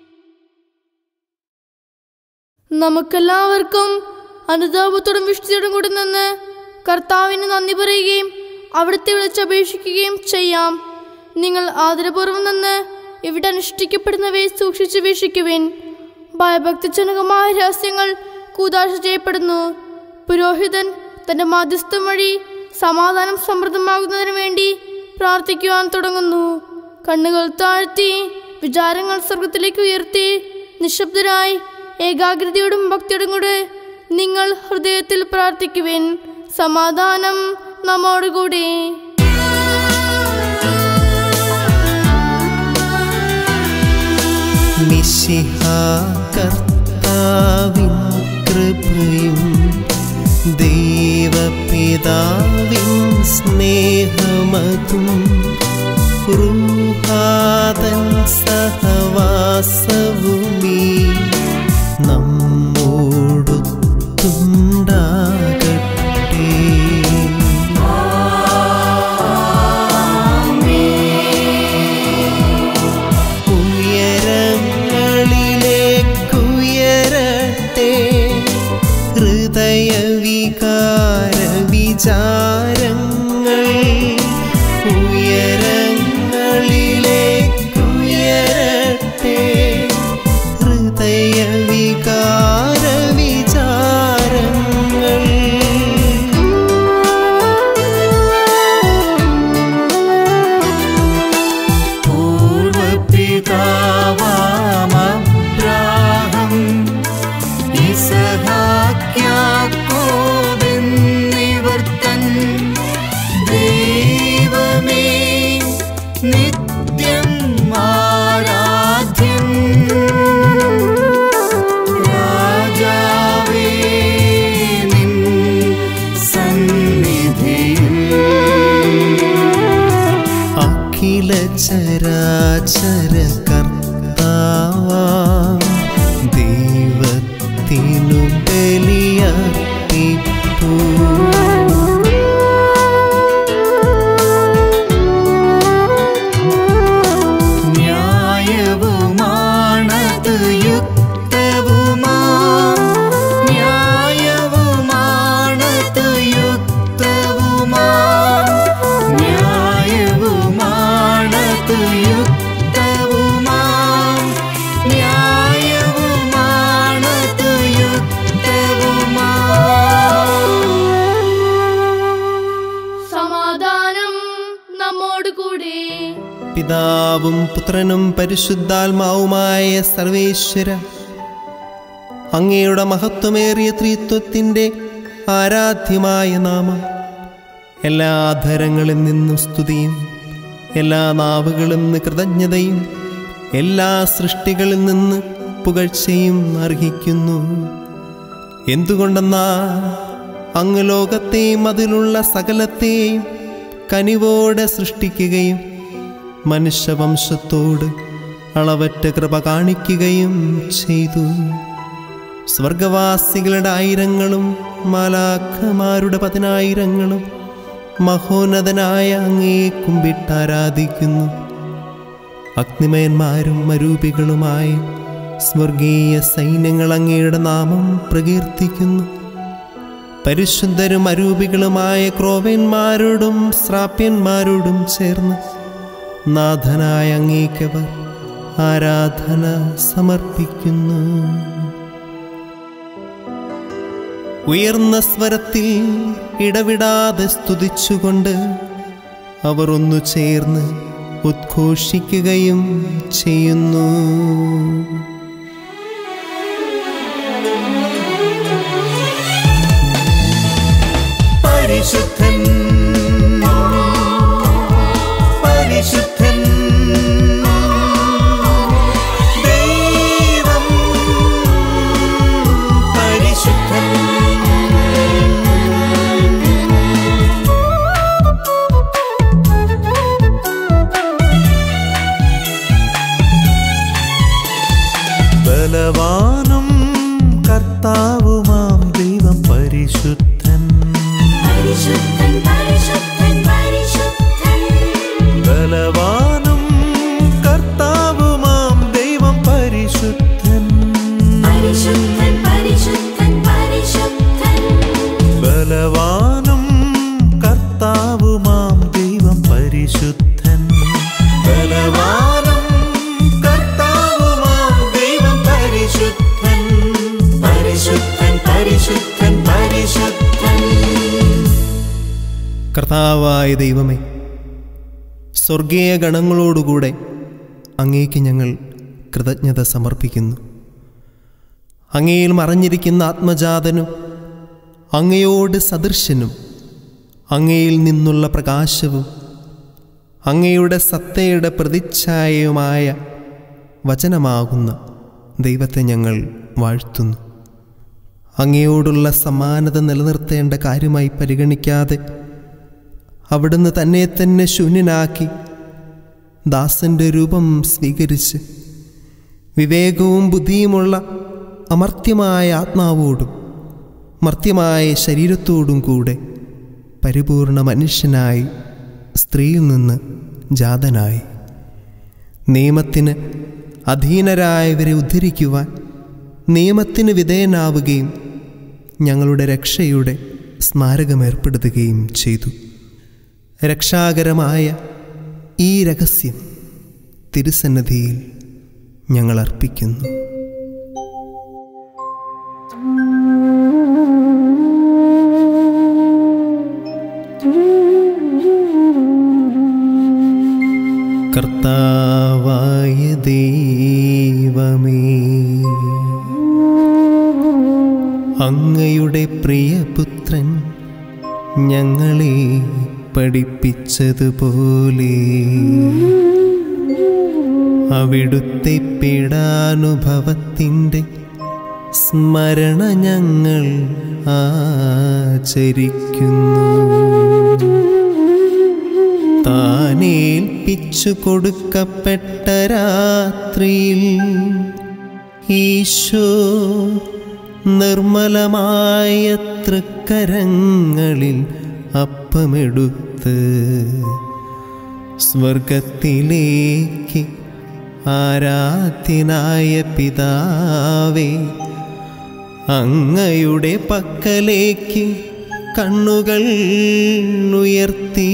നമുക്കെല്ലാവർക്കും അനുതാപത്തോടും വിഷ്ണുത്തോടും കൂടി നിന്ന് കർത്താവിന് നന്ദി പറയുകയും അവിടുത്തെ വിളിച്ചപേക്ഷിക്കുകയും ചെയ്യാം നിങ്ങൾ ആദരപൂർവ്വം നിന്ന് ഇവിടെ അനുഷ്ഠിക്കപ്പെടുന്നവയെ സൂക്ഷിച്ചു വീക്ഷിക്കുവിൻ ഭയഭക്തിജനകമായ രഹസ്യങ്ങൾ കൂതാശ ചെയ്യപ്പെടുന്നു പുരോഹിതൻ തന്റെ മാധ്യസ്ഥം വഴി സമാധാനം സമൃദ്ധമാകുന്നതിന് വേണ്ടി പ്രാർത്ഥിക്കുവാൻ തുടങ്ങുന്നു കണ്ണുകൾ താഴ്ത്തി വിചാരങ്ങൾ സ്വർഗത്തിലേക്ക് ഉയർത്തി നിശബ്ദരായി ഏകാഗ്രതയോടും ഭക്തിയോടും കൂടെ നിങ്ങൾ ഹൃദയത്തിൽ പ്രാർത്ഥിക്കുവിൻ സമാധാനം നമ്മോടുകൂടി മിശിഹ കർത്താവിൻ കൃപയും ദൈവപിതാവിൻ സ്നേഹമതും ൃഹാതൻ സഹവാസവുമീ നമ്മോടൊത്തുണ്ടാകട്ടെ ഉയരങ്ങളിലേക്കുയരട്ടെ ഹൃദയവികാര വിചാരങ്ങൾ ഉയരങ്ങളിലേക്കുയരട്ടെ ഹൃദയവികാര വിചാരങ്ങൾ പൂർവപിതാവാമബ്രാഹം ഇസഹാക്യാക്കോബെന്നിവർ തൻ ദൈവമേ നിത്യം ആരാധ്യൻ രാജാവേ നിൻ സന്നിധിയിൽ അഖില ചരാചര കർത്താവാം ദൈവത്തിനു ബലിയർപ്പിപ്പൂ ന്യായവുമാണത് യുക്തവുമാ ന്യായവുമാണത് യുക്തവുമാ ന്യായവുമാണത് പിതാവും പുത്രനും പരിശുദ്ധാത്മാവുമായ സർവേശ്വര അങ്ങയുടെ മഹത്വമേറിയ ത്രിത്വത്തിൻ്റെ ആരാധ്യമായ നാമം എല്ലാ ആധരങ്ങളിൽ നിന്നും സ്തുതിയും എല്ലാ നാവുകളിൽ നിന്ന് കൃതജ്ഞതയും എല്ലാ സൃഷ്ടികളിൽ നിന്ന് പുകഴ്ചയും അർഹിക്കുന്നു എന്തുകൊണ്ടെന്നാ അങ്ങ് ലോകത്തെയും അതിലുള്ള സകലത്തെയും കനിവോടെ സൃഷ്ടിക്കുകയും മനുഷ്യവംശത്തോട് അളവറ്റ കൃപ കാണിക്കുകയും ചെയ്തു സ്വർഗവാസികളുടെ ആയിരങ്ങളും മാലാഖമാരുടെ പതിനായിരങ്ങളും മഹോന്നതനായ അങ്ങേ കുമ്പിട്ടാരാധിക്കുന്നു അഗ്നിമയന്മാരും മരൂപികളുമായ സ്വർഗീയ സൈന്യങ്ങൾ അങ്ങയുടെ നാമം പ്രകീർത്തിക്കുന്നു പരിശുദ്ധരും അരൂപികളുമായ ക്രോവന്മാരോടും ശ്രാപ്യന്മാരോടും ചേർന്ന് നാഥനായ അങ്ങേക്കവർ ആരാധന സമർപ്പിക്കുന്നു ഉയർന്ന സ്വരത്തിൽ ഇടവിടാതെ സ്തുതിച്ചുകൊണ്ട് അവർ ഒന്നു ചേർന്ന് ഉദ്ഘോഷിക്കുകയും ചെയ്യുന്നു പരിശുദ്ധൻ പരിശുദ്ധൻ ദൈവം പരിശുദ്ധൻ ബലവാനും കർത്താവുമാം ദൈവം പരിശുദ്ധൻ പരിശുദ്ധൻ പരിശുദ്ധൻ പരിശുദ്ധൻ ബലവാനും കർത്താവുമാം ദൈവം പരിശുദ്ധൻ പരിശുദ്ധൻ പരിശുദ്ധൻ പരിശുദ്ധൻ ബലവാനും കർത്താവുമാം ദൈവം പരിശുദ്ധൻ ബലവാനും കർത്താവുമാം ദൈവം പരിശുദ്ധൻ പരിശുദ്ധൻ പരിശുദ്ധൻ പരിശുദ്ധൻ കർത്താവായ ദൈവമേ സ്വർഗീയ ഗണങ്ങളോടുകൂടെ അങ്ങേക്ക് ഞങ്ങൾ കൃതജ്ഞത സമർപ്പിക്കുന്നു അങ്ങയിൽ മറഞ്ഞിരിക്കുന്ന ആത്മജാതനും അങ്ങയോട് സദൃശനും അങ്ങയിൽ നിന്നുള്ള പ്രകാശവും അങ്ങയുടെ സത്തയുടെ പ്രതിച്ഛായയുമായ വചനമാകുന്ന ദൈവത്തെ ഞങ്ങൾ വാഴ്ത്തുന്നു അങ്ങയോടുള്ള സമാനത നിലനിർത്തേണ്ട കാര്യമായി പരിഗണിക്കാതെ അവിടുന്ന് തന്നെ തന്നെ ശൂന്യനാക്കി ദാസന്റെ രൂപം സ്വീകരിച്ച് വിവേകവും ബുദ്ധിയുമുള്ള അമർത്യമായ ആത്മാവോടും മർത്യമായ ശരീരത്തോടും കൂടെ പരിപൂർണ മനുഷ്യനായി സ്ത്രീയിൽ നിന്ന് ജാതനായി നിയമത്തിന് അധീനരായവരെ ഉദ്ധരിക്കുവാൻ നിയമത്തിന് വിധേയനാവുകയും ഞങ്ങളുടെ രക്ഷയുടെ സ്മാരകമേർപ്പെടുത്തുകയും ചെയ്തു രക്ഷാകരമായ ഈ രഹസ്യം തിരുസന്നിധിയിൽ ഞങ്ങൾ അർപ്പിക്കുന്നു കർത്താവായ ദൈവമേ അങ്ങയുടെ പ്രിയപുത്രൻ ഞങ്ങളെ പഠിപ്പിച്ചതുപോലെ അവിടുത്തെ പീഡാനുഭവത്തിൻ്റെ സ്മരണ ഞങ്ങൾ ആചരിക്കുന്നു താനേൽപ്പിച്ചു കൊടുക്കപ്പെട്ട രാത്രിയിൽ ഈശോ നിർമ്മലമായ തൃക്കരങ്ങളിൽ അപ്പമെടുത്ത് സ്വർഗത്തിലേക്ക് ആരാധ്യനായ പിതാവേ അങ്ങയുടെ പക്കലേക്ക് കണ്ണുകൾ ഉയർത്തി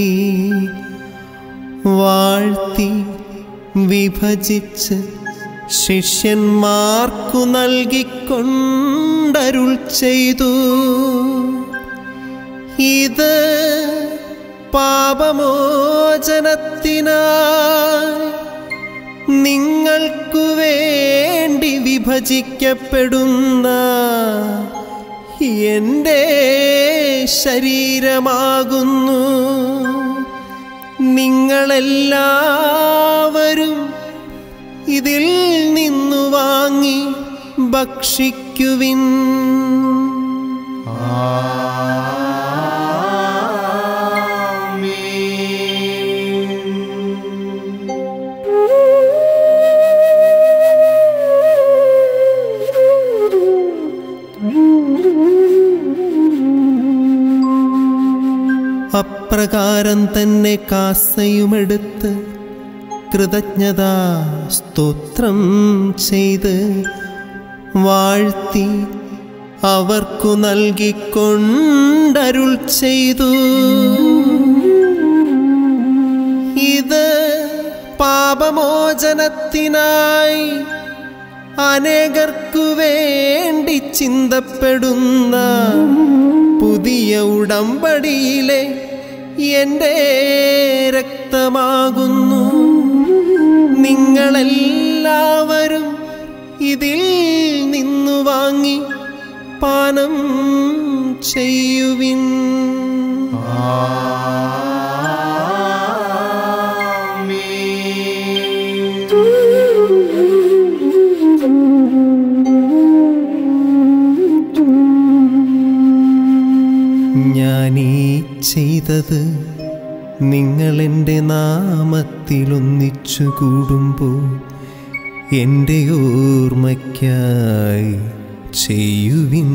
വാഴ്ത്തി വിഭജിച്ച് ശിഷ്യന്മാർക്കു നൽകിക്കൊണ്ടരുൾ ചെയ്തു ഇത് പാപമോചനത്തിനായി നിങ്ങൾക്കു വേണ്ടി വിഭജിക്കപ്പെടുന്ന എൻ്റെ ശരീരമാകുന്നു നിങ്ങളെല്ലാവരും ഇതിൽ നിന്നു വാങ്ങി ഭക്ഷിക്കുവിൻ അപ്രകാരം തന്നെ കാസയുമെടുത്ത് കൃതജ്ഞതാ സ്തോത്രം ചെയ്ത് വാഴ്ത്തി അവർക്കു നൽകിക്കൊണ്ടരുൾ ചെയ്തു ഇത് പാപമോചനത്തിനായി അനേകർക്കു വേണ്ടി ചിന്തപ്പെടുന്ന പുതിയ ഉടമ്പടിയിലെ എൻ്റെ രക്തമാകുന്നു നിങ്ങളെല്ലാവരും ഇതിൽ നിന്നു വാങ്ങി പാനം ചെയ്യുവിൻ ഞാനീ ചെയ്തത് നിങ്ങളെൻ്റെ നാമത്തിലൊന്നിച്ചു കൂടുമ്പോൾ എൻ്റെ ഓർമ്മയ്ക്കായി ചെയ്യുവിൻ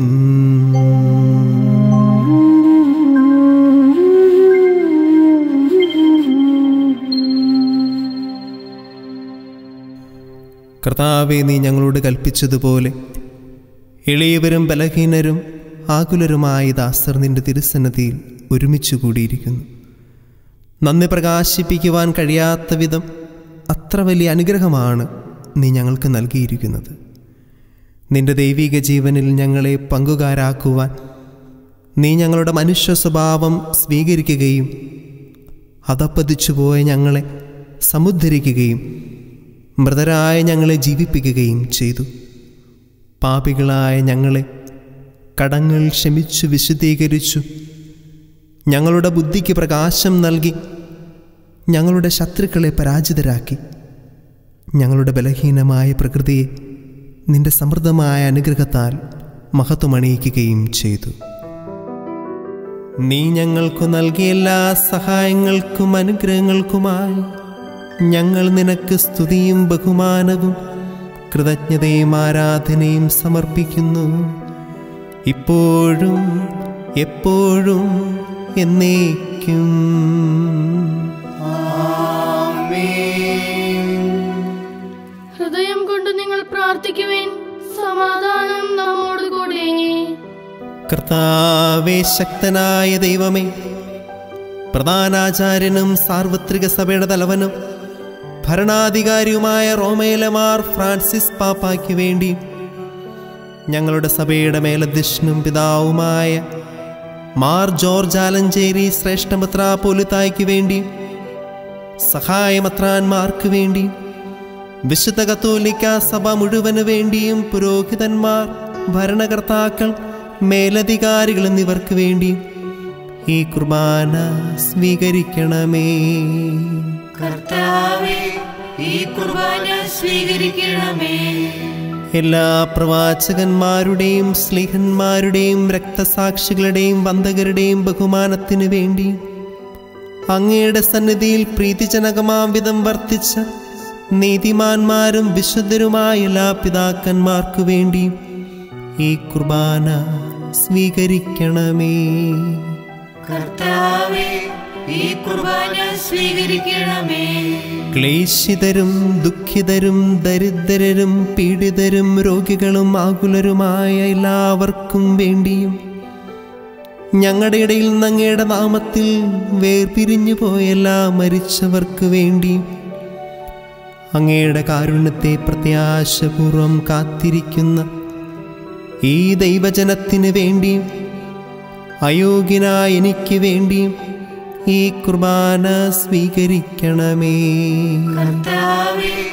കർത്താവെ നീ ഞങ്ങളോട് കൽപ്പിച്ചതുപോലെ എളിയവരും ബലഹീനരും ആകുലരുമായ ദാസർ നിന്റെ തിരുസന്നതിയിൽ ഒരുമിച്ച് കൂടിയിരിക്കുന്നു നന്ദി പ്രകാശിപ്പിക്കുവാൻ കഴിയാത്ത വിധം അത്ര വലിയ അനുഗ്രഹമാണ് നീ ഞങ്ങൾക്ക് നൽകിയിരിക്കുന്നത് നിന്റെ ദൈവിക ജീവനിൽ ഞങ്ങളെ പങ്കുകാരാക്കുവാൻ നീ ഞങ്ങളുടെ മനുഷ്യ സ്വഭാവം സ്വീകരിക്കുകയും അതപ്പതിച്ചുപോയ ഞങ്ങളെ സമുദ്ധരിക്കുകയും മൃതരായ ഞങ്ങളെ ജീവിപ്പിക്കുകയും ചെയ്തു പാപികളായ ഞങ്ങളെ കടങ്ങൾ ക്ഷമിച്ചു വിശദീകരിച്ചു ഞങ്ങളുടെ ബുദ്ധിക്ക് പ്രകാശം നൽകി ഞങ്ങളുടെ ശത്രുക്കളെ പരാജിതരാക്കി ഞങ്ങളുടെ ബലഹീനമായ പ്രകൃതിയെ നിന്റെ സമൃദ്ധമായ അനുഗ്രഹത്താൽ മഹത്വമണിയിക്കുകയും ചെയ്തു നീ ഞങ്ങൾക്കു നൽകിയ എല്ലാ സഹായങ്ങൾക്കും അനുഗ്രഹങ്ങൾക്കുമായി ഞങ്ങൾ നിനക്ക് സ്തുതിയും ബഹുമാനവും കൃതജ്ഞതയും ആരാധനയും സമർപ്പിക്കുന്നു ഇപ്പോഴും എപ്പോഴും എന്നേക്കും ഹൃദയം കൊണ്ട് നിങ്ങൾ പ്രാർത്ഥിക്കുവേൻ സമാധാനം നമ്മോട് കൂടെ കർത്താവേ ശക്തനായ ദൈവമേ പ്രധാനാചാര്യനും സാർവത്രിക സഭയുടെ തലവനും ഭരണാധികാരിയുമായ റോമേലമാർ ഫ്രാൻസിസ് പാപ്പായ്ക്ക് വേണ്ടി ഞങ്ങളുടെ സഭയുടെ മേലധ്യക്ഷനും പിതാവുമായ മാർ ജോർജ് ആലഞ്ചേരി ശ്രേഷ്ഠമത്രാപോലിത്തായ്ക്ക് വേണ്ടി സഹായമത്രാന്മാർക്ക് വേണ്ടി വിശുദ്ധ കത്തോലിക്ക സഭ മുഴുവന് വേണ്ടിയും പുരോഹിതന്മാർ ഭരണകർത്താക്കൾ മേലധികാരികൾ എന്നിവർക്ക് വേണ്ടി ഈ കുർബാന സ്വീകരിക്കണമേ കർത്താവേ ഈ കുർബാന സ്വീകരിക്കണമേ എല്ലാ പ്രവാചകന്മാരുടെയും സ്ലിഹന്മാരുടെയും രക്തസാക്ഷികളുടെയും വന്ദകരുടെയും ബഹുമാനത്തിനു വേണ്ടി അങ്ങയുടെ സന്നിധിയിൽ പ്രീതിജനകമാം വിധം വർത്തിച്ച നീതിമാന്മാരും വിശുദ്ധരുമായ എല്ലാ പിതാക്കന്മാർക്കു വേണ്ടി ഈ കുർബാന സ്വീകരിക്കണമേ കർത്താവേ ഈ കുർബാന സ്വീകരിക്കണമേ ക്ലേശിതരും ദുഃഖിതരും ദരിദ്രരും പീഡിതരും രോഗികളും ആകുലരുമായ എല്ലാവർക്കും വേണ്ടിയും ഞങ്ങളുടെ ഇടയിൽ നിന്ന് അങ്ങയുടെ നാമത്തിൽ വേർപിരിഞ്ഞു പോയ എല്ലാ മരിച്ചവർക്ക് വേണ്ടിയും അങ്ങയുടെ കാരുണ്യത്തെ പ്രത്യാശപൂർവം കാത്തിരിക്കുന്ന ഈ ദൈവജനത്തിന് വേണ്ടിയും അയോഗ്യനായ എനിക്ക് വേണ്ടിയും ഈ കുർബാന സ്വീകരിക്കണമേ കർത്താവേ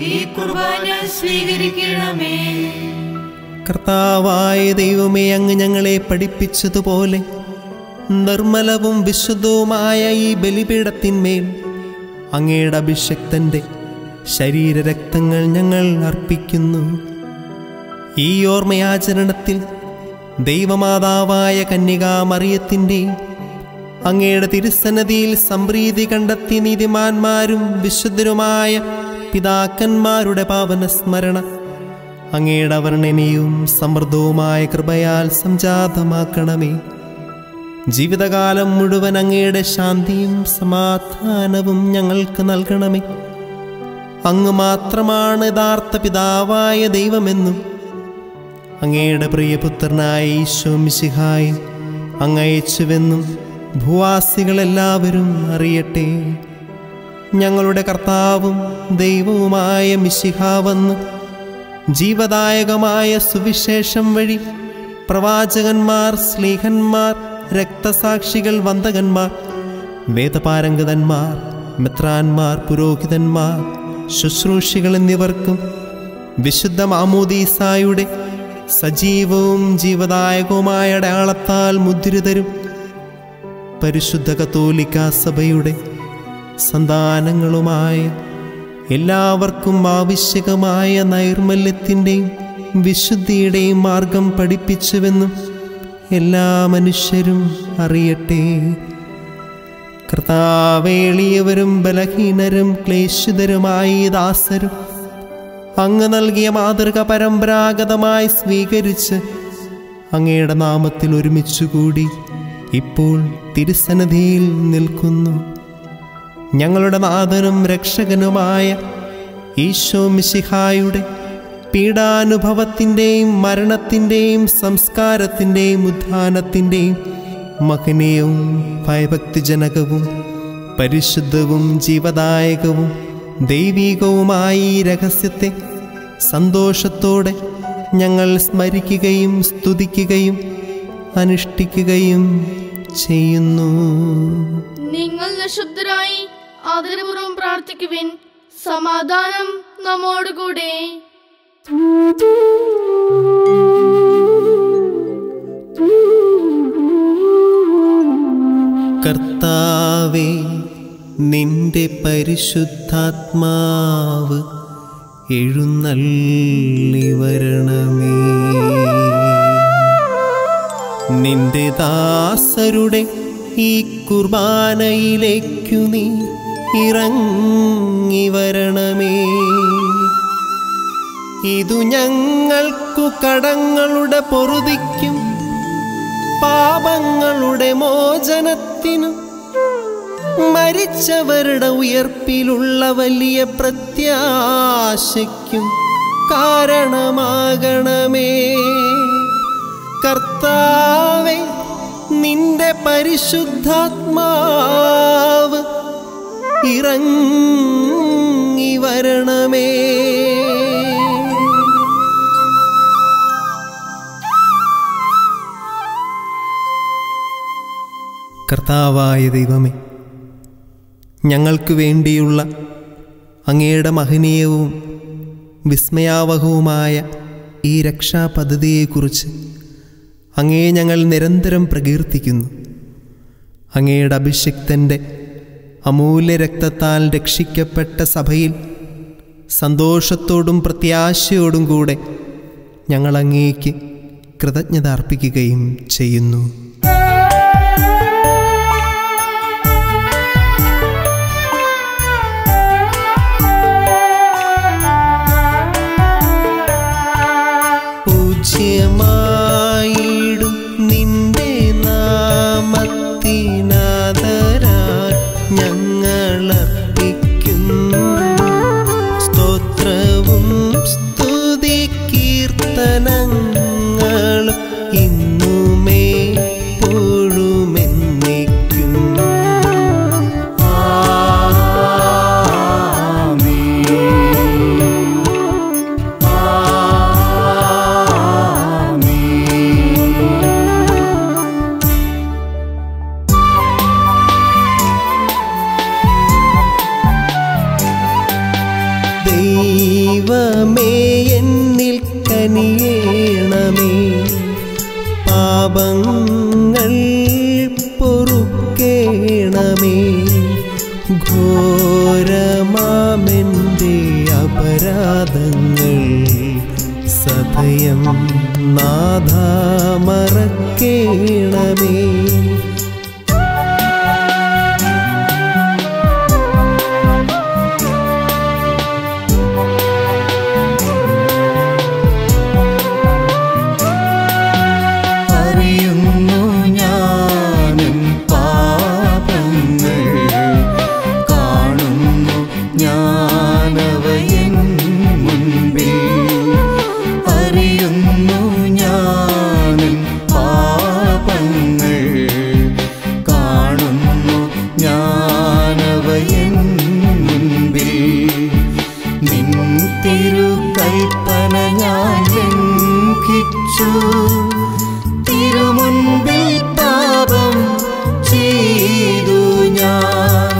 ഈ കുർബാന സ്വീകരിക്കണമേ കർത്താവായ ദൈവമേ അങ്ങ് ഞങ്ങളെ പഠിപ്പിച്ചതുപോലെ നിർമ്മലവും വിശുദ്ധവുമായ ഈ ബലിപീഠത്തിന്മേൽ അങ്ങയുടെ അഭിഷക്തന്റെ ശരീരരക്തങ്ങൾ ഞങ്ങൾ അർപ്പിക്കുന്നു ഈ ഓർമ്മയാചരണത്തിൽ ദൈവമാതാവായ കന്യകാമറിയത്തിൻ്റെയും അങ്ങയുടെ തിരുസന്നതിയിൽ സംപ്രീതി കണ്ടെത്തി നീതിമാന്മാരും വിശുദ്ധരുമായ പിതാക്കന്മാരുടെ പാവന സ്മരണ അങ്ങയുടെ വർണ്ണനയും സമൃദ്ധവുമായ കൃപയാൽ സംജാതമാക്കണമേ ജീവിതകാലം മുഴുവൻ അങ്ങയുടെ ശാന്തിയും സമാധാനവും ഞങ്ങൾക്ക് നൽകണമേ അങ്ങ് മാത്രമാണ് യഥാർത്ഥ പിതാവായ ദൈവമെന്നും അങ്ങയുടെ പ്രിയപുത്രനായ ഈശോ മിശിഹായി അങ്ങയച്ചുവെന്നും ഭൂവാസികളെല്ലാവരും അറിയട്ടെ ഞങ്ങളുടെ കർത്താവും ദൈവവുമായ മിശിഹ വന്ന് ജീവദായകമായ സുവിശേഷം വഴി പ്രവാചകന്മാർ സ്ലീഹന്മാർ രക്തസാക്ഷികൾ വന്ദകന്മാർ വേദപാരംഗതന്മാർ മെത്രാന്മാർ പുരോഹിതന്മാർ ശുശ്രൂഷികൾ എന്നിവർക്കും വിശുദ്ധ മാമോദീസായുടെ സജീവവും ജീവദായകവുമായ അടയാളത്താൽ മുദ്രിതരും പരിശുദ്ധ കത്തോലിക്ക സഭയുടെ സന്താനങ്ങളുമായ എല്ലാവർക്കും ആവശ്യകമായ നൈർമല്യത്തിൻ്റെയും വിശുദ്ധിയുടെയും മാർഗം പഠിപ്പിച്ചുവെന്നും എല്ലാ മനുഷ്യരും അറിയട്ടെ കർത്താവേളിയവരും ബലഹീനരും ക്ലേശിതരുമായി ദാസരും അങ്ങ് നൽകിയ മാതൃക പരമ്പരാഗതമായി സ്വീകരിച്ച് അങ്ങയുടെ നാമത്തിൽ ഒരുമിച്ചുകൂടി ഇപ്പോൾ തിരുസന്നിധിയിൽ നിൽക്കുന്നു ഞങ്ങളുടെ നാഥനും രക്ഷകനുമായ ഈശോ മിശിഹായുടെ പീഡാനുഭവത്തിൻ്റെയും മരണത്തിൻ്റെയും സംസ്കാരത്തിൻ്റെയും ഉത്ഥാനത്തിൻ്റെയും മഹനീയവും ഭയഭക്തിജനകവും പരിശുദ്ധവും ജീവദായകവും ദൈവീകവുമായി ഈ രഹസ്യത്തെ സന്തോഷത്തോടെ ഞങ്ങൾ സ്മരിക്കുകയും സ്തുതിക്കുകയും അനുഷ്ഠിക്കുകയും ചെയ്യുന്നു നിങ്ങൾ നിശബ്ദരായി ആദരപൂർവ്വം പ്രാർത്ഥിക്കുവിൻ സമാധാനം നമ്മോടുകൂടെ കർത്താവേ നിന്റെ പരിശുദ്ധാത്മാവ് എഴുന്നള്ളി വരണമേ നിന്റെ ദാസരുടെ ഈ കുർബാനയിലേക്കു നീ ഇറങ്ങി വരണമേ ഇതു ഞങ്ങൾക്കു കടങ്ങളുടെ പൊറുതിക്കും പാപങ്ങളുടെ മോചനത്തിനും മരിച്ചവരുടെ ഉയർപ്പിലുള്ള വലിയ പ്രത്യാശയ്ക്കും കാരണമാകണമേ കർത്താവെ നിന്റെ പരിശുദ്ധാത്മാവ് ഇറങ്ങി വരണമേ കർത്താവായ ദൈവമേ ഞങ്ങൾക്ക് വേണ്ടിയുള്ള അങ്ങയുടെ മഹനീയവും വിസ്മയാവഹവുമായ ഈ രക്ഷാ പദ്ധതിയെക്കുറിച്ച് അങ്ങയെ ഞങ്ങൾ നിരന്തരം പ്രകീർത്തിക്കുന്നു അങ്ങയുടെ അഭിഷിക്തൻ്റെ അമൂല്യ രക്തത്താൽ രക്ഷിക്കപ്പെട്ട സഭയിൽ സന്തോഷത്തോടും പ്രത്യാശയോടും കൂടെ ഞങ്ങൾ അങ്ങേക്ക് കൃതജ്ഞത അർപ്പിക്കുകയും ചെയ്യുന്നു പൂജ്യമായിടും നിന്റെ നാമത്തിനാദരാൽ ഞങ്ങളർപ്പിക്കുന്നു സ്തോത്രവും സ്തുതി കീർത്തനങ്ങളും ഇന്നുമേ പൊഴുമെന്നേക്കും എന്നിൽ കനിയേണമേ പാപങ്ങൾ പൊറുക്കേണമേ ഘോരമാമെൻ്റെ അപരാധങ്ങൾ സദയം നാഥ മറക്കേണമേ അറിയുന്നു ഞാനും പാപങ്ങൾ കാണുന്നു ഞാനവയൻ മുൻപിൽ അറിയുന്നു ഞാനും പാപങ്ങൾ കാണുന്നു ഞാനവയൻ മുൻപിൽ നിൻ തിരുകൽപ്പന ഞാൻ ലംഘിച്ചു തിരുമുൻപിൽ പാപം ചെയ്തു ഞാൻ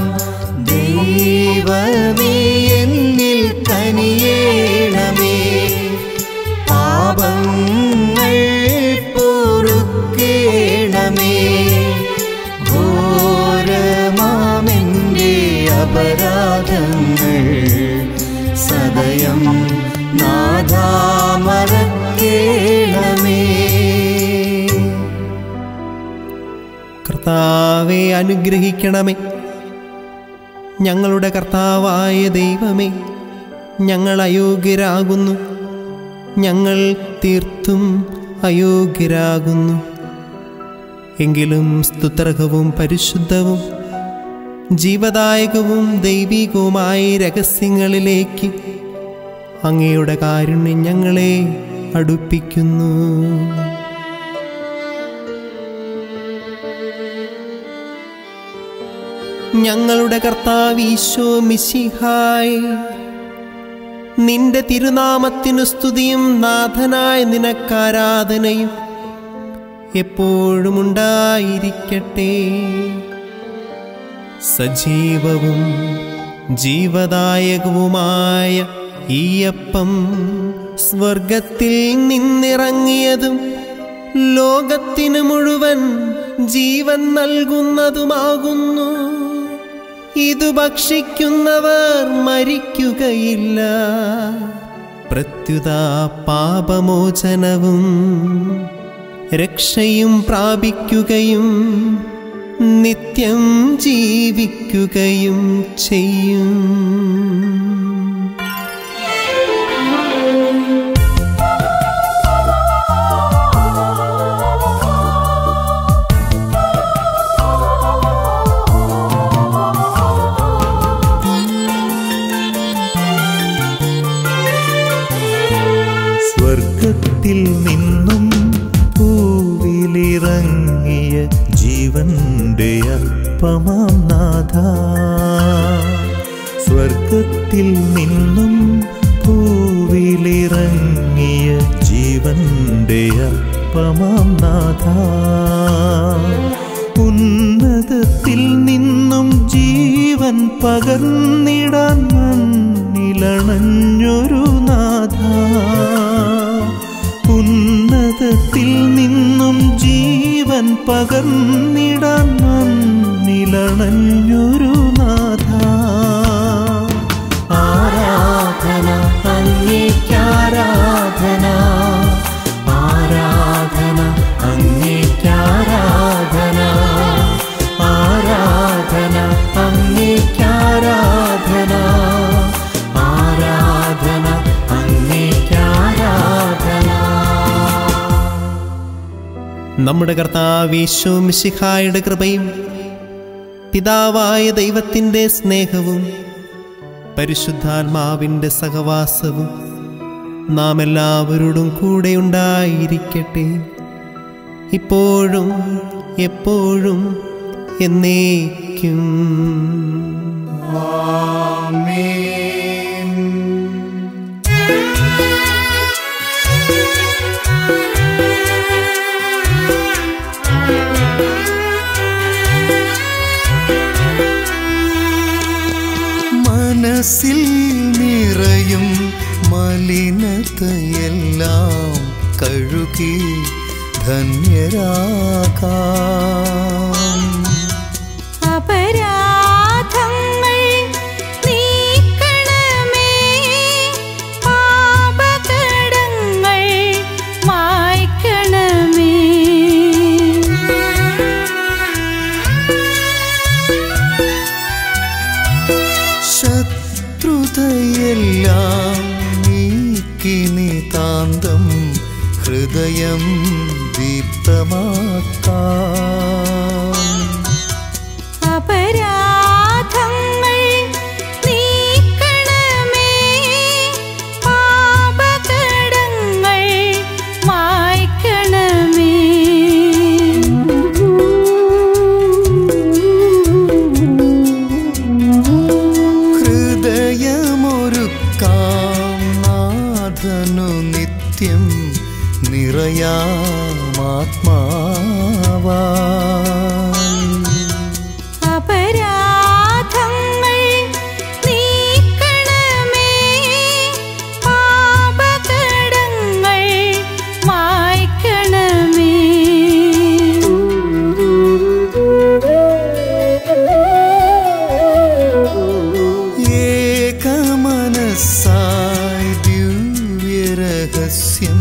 ദൈവമേ എന്നിൽ കനിയേണമേ പാപങ്ങൾ പൊറുക്കേണമേ ഘോരമാമെൻ്റെ അപരാധങ്ങൾ സദയം നാഥാമറക്കേണമേ കർത്താവെ അനുഗ്രഹിക്കണമേ ഞങ്ങളുടെ കർത്താവായ ദൈവമേ ഞങ്ങൾ അയോഗ്യരാകുന്നു ഞങ്ങൾ തീർത്തും അയോഗ്യരാകുന്നു എങ്കിലും സ്തുത്രകവും പരിശുദ്ധവും ജീവദായകവും ദൈവികവുമായ രഹസ്യങ്ങളിലേക്ക് അങ്ങയുടെ കാരുണ്യം ഞങ്ങളെ അടുപ്പിക്കുന്നു ഞങ്ങളുടെ കർത്താവ് ഈശോ മിശിഹായ് നിന്റെ തിരുനാമത്തിനു സ്തുതിയും നാഥനായ നിനക്കാരാധനയും എപ്പോഴും ഉണ്ടായിരിക്കട്ടെ സജീവവും ജീവദായകവുമായ ഈയപ്പം സ്വർഗത്തിൽ നിന്നിറങ്ങിയതും ലോകത്തിനു മുഴുവൻ ജീവൻ നൽകുന്നതുമാകുന്നു ഇത് ഭക്ഷിക്കുന്നവർ മരിക്കുകയില്ല പ്രത്യുത പാപമോചനവും രക്ഷയും പ്രാപിക്കുകയും നിത്യം ജീവിക്കുകയും ചെയ്യും സ്വർഗത്തിൽ നിന്നും പൂവിലിറങ്ങിയ ജീവന്റെ അപ്പമാം നാഥ സ്വർഗത്തിൽ നിന്നും പൂവിലിറങ്ങിയ ജീവന്റെ അപ്പമാം നാഥ ഉന്നതത്തിൽ നിന്നും ജീവൻ പകർന്നിടാൻ മണ്ണിലണഞ്ഞൊരു നാഥ ഉന്നതത്തിൽ നിന്നും ജീവൻ പകർന്നിടാൻ മണ്ണിലണഞ്ഞൊരു നാഥ ആരാധന അങ്ങേക്കാരാധന ആരാധന അങ്ങേക്കാരാധന ആരാധന അങ്ങേക്കാരാധന ആരാധന അങ്ങേക്കാരാധന നമ്മുടെ കർത്താവ് ഈശോ മിശിഹായുടെ കൃപയും പിതാവായ ദൈവത്തിൻ്റെ സ്നേഹവും പരിശുദ്ധാത്മാവിൻ്റെ സഹവാസവും നാം എല്ലാവരോടും കൂടെ ഉണ്ടായിരിക്കട്ടെ ഇപ്പോഴും എപ്പോഴും എന്നേക്കും മനസ്സിൽ നിറയും മലിനത ശത്രുതയെല്ലാം കഴുകി ധന്യരാകാം അപരാധങ്ങൾ നീക്കണമേ പാപകടങ്ങൾ മായ്ക്കണമേ ശത്രുതയെല്ലാം നീക്കി നിതാന്തം ഹൃദയം ദീപ്തമാക്കാം അപരാധങ്ങൾ നീക്കണമേ പാപകടങ്ങൾ മായ്ക്കണമേ ഹൃദയമൊരുക്കാം നാഥനു നിത്യം നിറയാമാത്മാവാ അപരാധങ്ങൾ നീക്കണമേ പാപകടങ്ങൾ മായ്ക്കണമേ ഏകമനസ്സായി ദിവ്യരഹസ്യം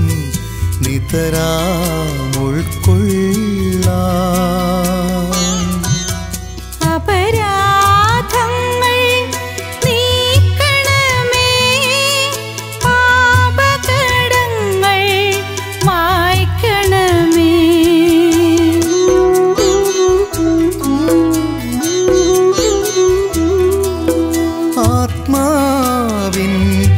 നിതരാമുൾക്കൊള്ളാം അപരാധങ്ങൾ നീക്കണമേ പാപകടങ്ങൾ മായ്ക്കണമേ ആത്മാവിൻ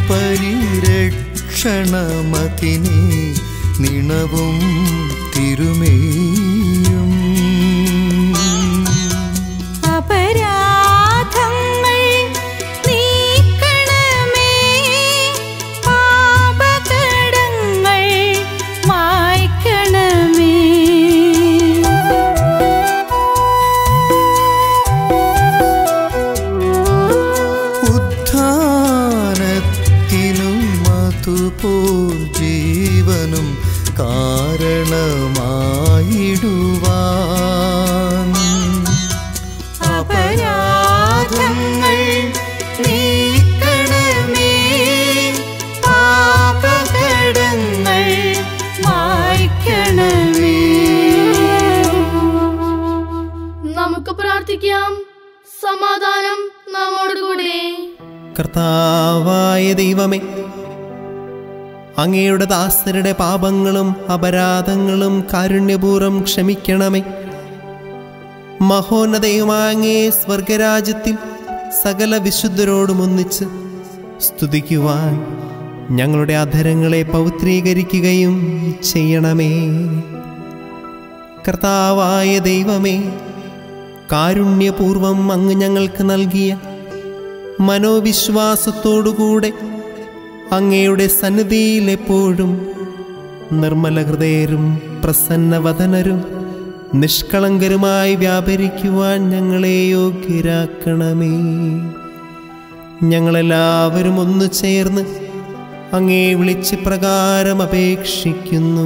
പരിരക്ഷണമതിനെ നിണവും തിരുമേയും അപരാധങ്ങൾ നീക്കണമേ പാപകടങ്ങൾ മായ്ക്കണമേ ഉദ്ധാനത്തിനും അതുപോൽ ജീവനും കാരണമായിടുവാൻ അപരാധങ്ങൾ നീക്കണമേ പാപകടങ്ങൾ മായ്ക്കണമേ നമുക്ക് പ്രാർത്ഥിക്കാം സമാധാനം നമ്മോടുകൂടെ കർത്താവായ ദൈവമേ അങ്ങയുടെ ദാസരുടെ പാപങ്ങളും അപരാധങ്ങളും കാരുണ്യപൂർവ്വം ക്ഷമിക്കണമേ മഹോന്നതയുമായ അങ്ങേ സ്വർഗരാജ്യത്തിൽ സകല വിശുദ്ധരോടും ഒന്നിച്ച് സ്തുതിക്കുവാൻ ഞങ്ങളുടെ അധരങ്ങളെ പൗത്രീകരിക്കുകയും ചെയ്യണമേ കർത്താവായ ദൈവമേ കാരുണ്യപൂർവം അങ്ങ് ഞങ്ങൾക്ക് നൽകിയ മനോവിശ്വാസത്തോടുകൂടെ അങ്ങയുടെ സന്നിധിയിൽ എപ്പോഴും നിർമ്മല ഹൃദയരും പ്രസന്നവദനരും നിഷ്കളങ്കരുമായി വ്യാപരിക്കുവാൻ ഞങ്ങളെ യോഗ്യരാക്കണമേ ഞങ്ങളെല്ലാവരും ഒന്നു ചേർന്ന് അങ്ങേ വിളിച്ച് പ്രകാരം അപേക്ഷിക്കുന്നു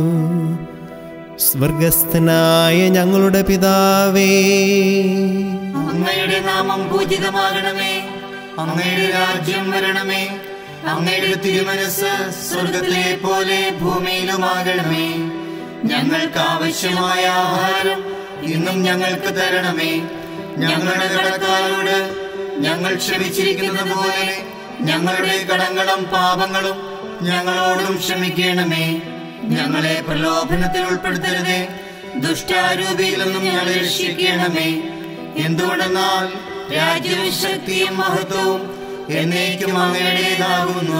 സ്വർഗസ്ഥനായ ഞങ്ങളുടെ പിതാവേ അങ്ങയുടെ നാമം പൂജിതമാകണമേ അങ്ങയുടെ രാജ്യം വരണമേ അങ്ങയുടെ തിരുമനസ് സ്വർഗത്തിലെ പോലെ ഭൂമിയിലുമാകണമേ ഞങ്ങൾക്ക് ആവശ്യമായ ആഹാരം ഇന്നും ഞങ്ങൾക്ക് തരണമേ ഞങ്ങളുടെ കടക്കാരോട് ഞങ്ങൾ ക്ഷമിച്ചിരിക്കുന്നത് പോലെ ഞങ്ങളുടെ കടങ്ങളും പാപങ്ങളും ഞങ്ങളോടും ക്ഷമിക്കണമേ ഞങ്ങളെ പ്രലോഭനത്തിൽ ഉൾപ്പെടുത്തരുതേ ദുഷ്ടാരൂപിയിൽ നിന്നും ഞങ്ങളെ രക്ഷിക്കണമേ എന്തുകൊണ്ടെന്നാൽ രാജ്യവും ശക്തിയും മഹത്വവും എന്നേക്കും അങ്ങയുടേതാകുന്നു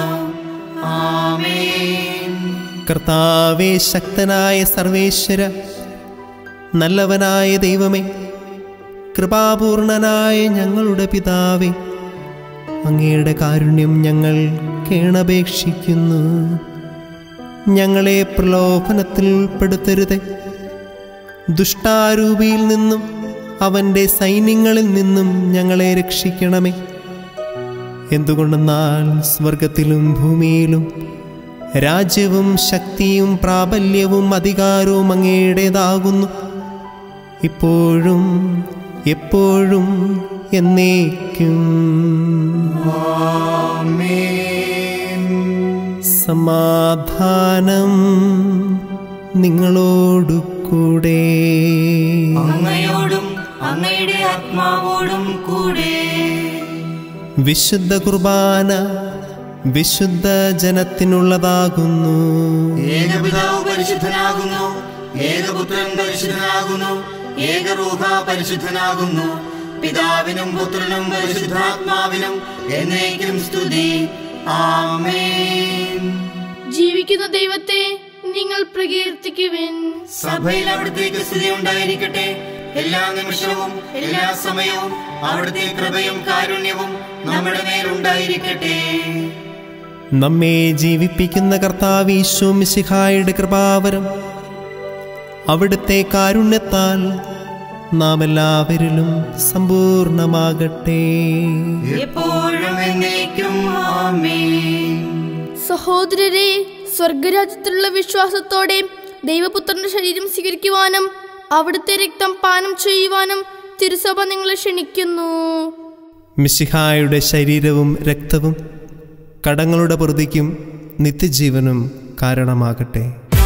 ആമേൻ കർത്താവേ ശക്തനായ സർവേശ്വര നല്ലവനായ ദൈവമേ കൃപാപൂർണനായ ഞങ്ങളുടെ പിതാവേ അങ്ങയുടെ കാരുണ്യം ഞങ്ങൾ കേണപേക്ഷിക്കുന്നു ഞങ്ങളെ പ്രലോഭനത്തിൽ ഉൾപ്പെടുത്തരുതേ ദുഷ്ടാരൂപിയിൽ നിന്നും അവൻ്റെ സൈന്യങ്ങളിൽ നിന്നും ഞങ്ങളെ രക്ഷിക്കണമേ എന്തുകൊണ്ടെന്നാൽ സ്വർഗത്തിലും ഭൂമിയിലും രാജ്യവും ശക്തിയും പ്രാബല്യവും അധികാരവും അങ്ങയുടേതാകുന്നു ഇപ്പോഴും എപ്പോഴും എന്നേക്കും സമാധാനം നിങ്ങളോടു കൂടെ അങ്ങയോടും അങ്ങയുടെ ആത്മാവോടും കൂടെ വിശുദ്ധ കുർബാന വിശുദ്ധ ജനത്തിനുള്ളതാകുന്നു ഏകപിതാവ് പരിശുദ്ധനാകുന്നു ഏകപുത്രൻ പരിശുദ്ധനാകുന്നു ഏകറൂഹ പരിശുദ്ധനാകുന്നു പിതാവിനും പുത്രനും പരിശുദ്ധാത്മാവിനും എന്നേക്കും സ്തുതി ആമേൻ ജീവിക്കുന്ന ദൈവത്തെ നിങ്ങൾ പ്രകീർത്തിക്കുവിൻ സഭയിൽ അവിടുത്തേക്ക് സ്തുതി ഉണ്ടായിരിക്കട്ടെ എല്ലാ നിമിഷവും എല്ലാ സമയവും അവിടുത്തെ കൃപയും കാരുണ്യവും നമ്മുടെ മേലുണ്ടായിരിക്കട്ടെ നമ്മെ ജീവിപ്പിക്കുന്ന കർത്താവ് ഈശോ മിശിഹായുടെ കൃപാവരം അവിടുത്തെ കാരുണ്യത്താൽ നാം എല്ലാവരിലും സമ്പൂർണമാകട്ടെ എപ്പോഴും എന്നേക്കും ആമേൻ സഹോദരരെ സ്വർഗരാജ്യത്തിലുള്ള വിശ്വാസത്തോടെ ദൈവപുത്രന്റെ ശരീരം സ്വീകരിക്കുവാനും അവിടുത്തെ രക്തം പാനം ചെയ്യുവാനും തിരുസഭ നിങ്ങളെ ക്ഷണിക്കുന്നു മിശിഹായുടെ ശരീരവും രക്തവും കടങ്ങളുടെ പ്രതിക്കും നിത്യജീവനും കാരണമാകട്ടെ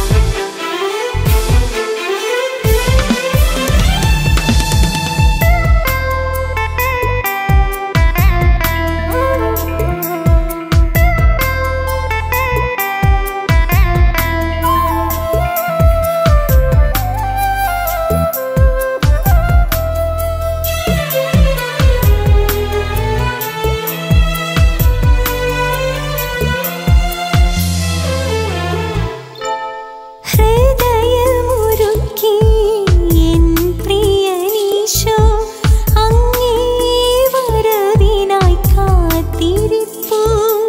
ഹൃദയമൊരുക്കി എൻ പ്രിയനീശോ അങ്ങേ വരവിനായി കാത്തിരിപ്പൂ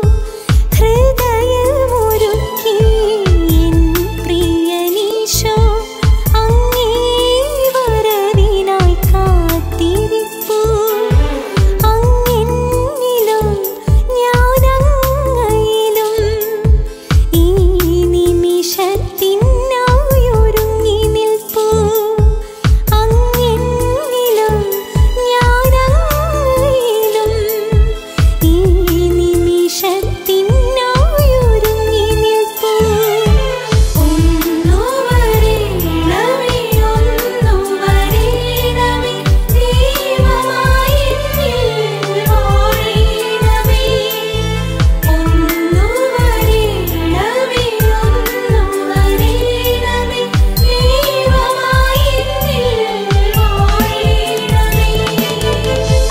ഹൃദയമൊരുക്കി എൻ പ്രിയനീശോ അങ്ങേ വരവിനായി കാത്തിരിപ്പൂ അങ്ങെന്നിലും ഞാനങ്ങയിലും ഈ നിമിഷത്തിനായൊരുങ്ങി നിൽപ്പൂ അങ്ങെന്നിലും ഞാനങ്ങയിലും ഈ നിമിഷത്തിനായൊരുങ്ങി നിൽപ്പൂ ഒന്നു വരേണമേ ഒന്നു വരേണമേ ദൈവമായി എന്നിൽ വാഴേണമേ ഒന്നു വരേണമേ ഒന്നു വരേണമേ ദൈവമായി എന്നിൽ വാഴേണമേ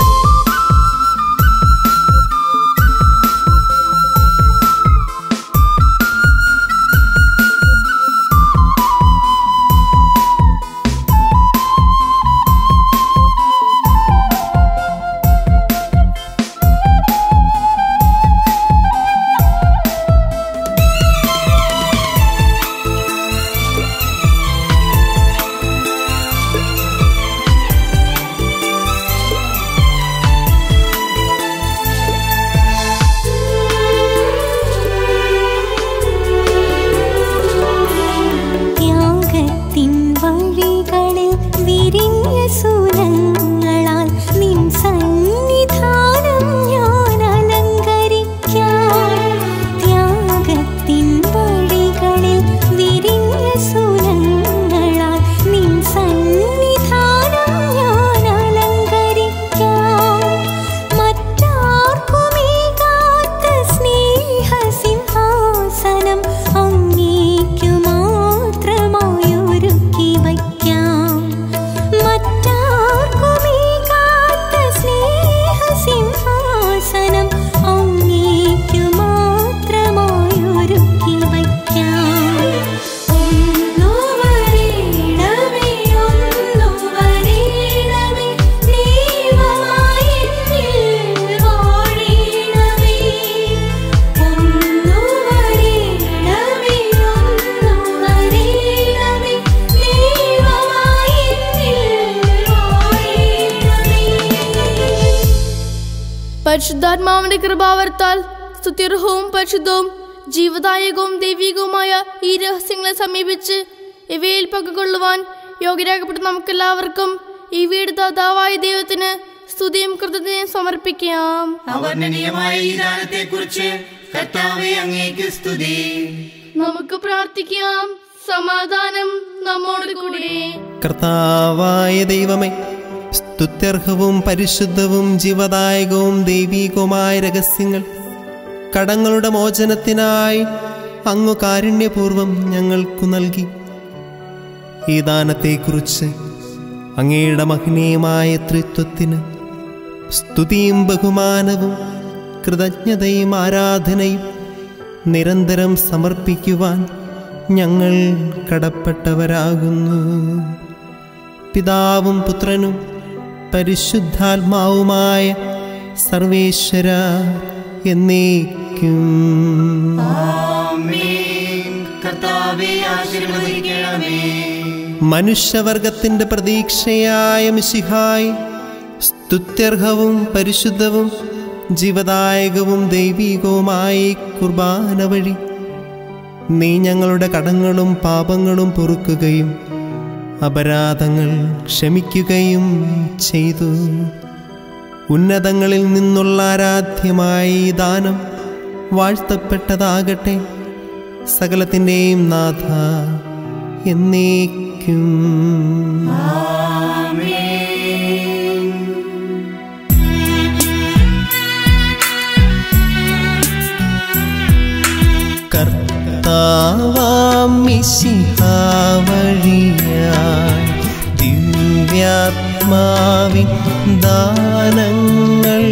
ത്യാഗത്തിൻ വഴികളിൽ വിരിഞ്ഞ സുരങ്ങളാൽ നിൻ സന്നിധാനം ഞാൻ അലങ്കരിക്കാം ത്യാഗത്തിൻ വഴികളിൽ വിരിഞ്ഞ സുരങ്ങളാൽ നിൻ സന്നിധാനം ഞാൻ അലങ്കരിക്കാം മറ്റാർക്കുമീകാത്ത സ്നേഹസിംഹാസനം അങ്ങേക്കു മാത്രമായി ഒരുക്കി വയ്ക്കാം മറ്റാർക്കുമീകാത്ത സ്നേഹസിംഹാസനം അങ്ങേക്കു മാത്രമായി ഒരുക്കി വയ്ക്കാം ഒന്നു വരേണമേ ഒന്നു വരേണമേ ദൈവമായി എന്നിൽ വാഴേണമേ ഒന്നു വരേണമേ ഒന്നു വരേണമേ ദൈവമായി എന്നിൽ വാഴേണമേ പരിശുദ്ധാത്മാവിന്റെ കൃപാവർത്താൽ സ്തുത്യർഹവും പരിശുദ്ധവും ജീവദായകവും ദൈവികവുമായ ഈ രഹസ്യങ്ങളെ സമീപിച്ച് ഇവയിൽ പങ്കുകൊള്ളുവാൻ യോഗ്യരാകപ്പെട്ട നമുക്കെല്ലാവർക്കും ഈ വീട് ദാതാവായ ദൈവത്തിന് സ്തുതിയും കൃതജ്ഞതയും സമർപ്പിക്കാം അവർണ്ണനീയമായ ഈ ദാനത്തെ കുറിച്ച് കർത്താവെ അങ്ങേക്ക് സ്തുതി നമുക്ക് പ്രാർത്ഥിക്കാം സമാധാനം നമ്മോട് കൂടെ കർത്താവായ ദൈവമേ സ്തുത്യർഹവും പരിശുദ്ധവും ജീവദായകവും ദൈവീകവുമായ രഹസ്യങ്ങൾ കടങ്ങളുടെ മോചനത്തിനായി അങ്ങു കാരുണ്യപൂർവം ഞങ്ങൾക്കു നൽകി ഈ ദാനത്തെക്കുറിച്ച് അങ്ങയുടെ മഹനീയമായ ത്രിത്വത്തിന് സ്തുതിയും ബഹുമാനവും കൃതജ്ഞതയും ആരാധനയും നിരന്തരം സമർപ്പിക്കുവാൻ ഞങ്ങൾ കടപ്പെട്ടവരാകുന്നു പിതാവും പുത്രനും പരിശുദ്ധാത്മാവുമായ സർവേശ്വര എന്നേക്കും ആമേൻ കർത്താവെ ആശീർവദിക്കണമേ മനുഷ്യവർഗത്തിന്റെ പ്രതീക്ഷയായ മിശിഹായി സ്തുത്യർഹവും പരിശുദ്ധവും ജീവദായകവും ദൈവികവുമായ ഈ കുർബാന വഴി നീ ഞങ്ങളുടെ കടങ്ങളും പാപങ്ങളും പൊറുക്കുകയും അപരാധങ്ങൾ ക്ഷമിക്കുകയും ചെയ്തു ഉന്നതങ്ങളിൽ നിന്നുള്ള ആരാധ്യമായ ഈ ദാനം വാഴ്ത്തപ്പെട്ടതാകട്ടെ സകലത്തിൻ്റെയും നാഥ എന്നേക്കും കർത്താവാം മിശിഹാവഴിയായി ദിവ്യാത്മാവിൻ ദാനങ്ങൾ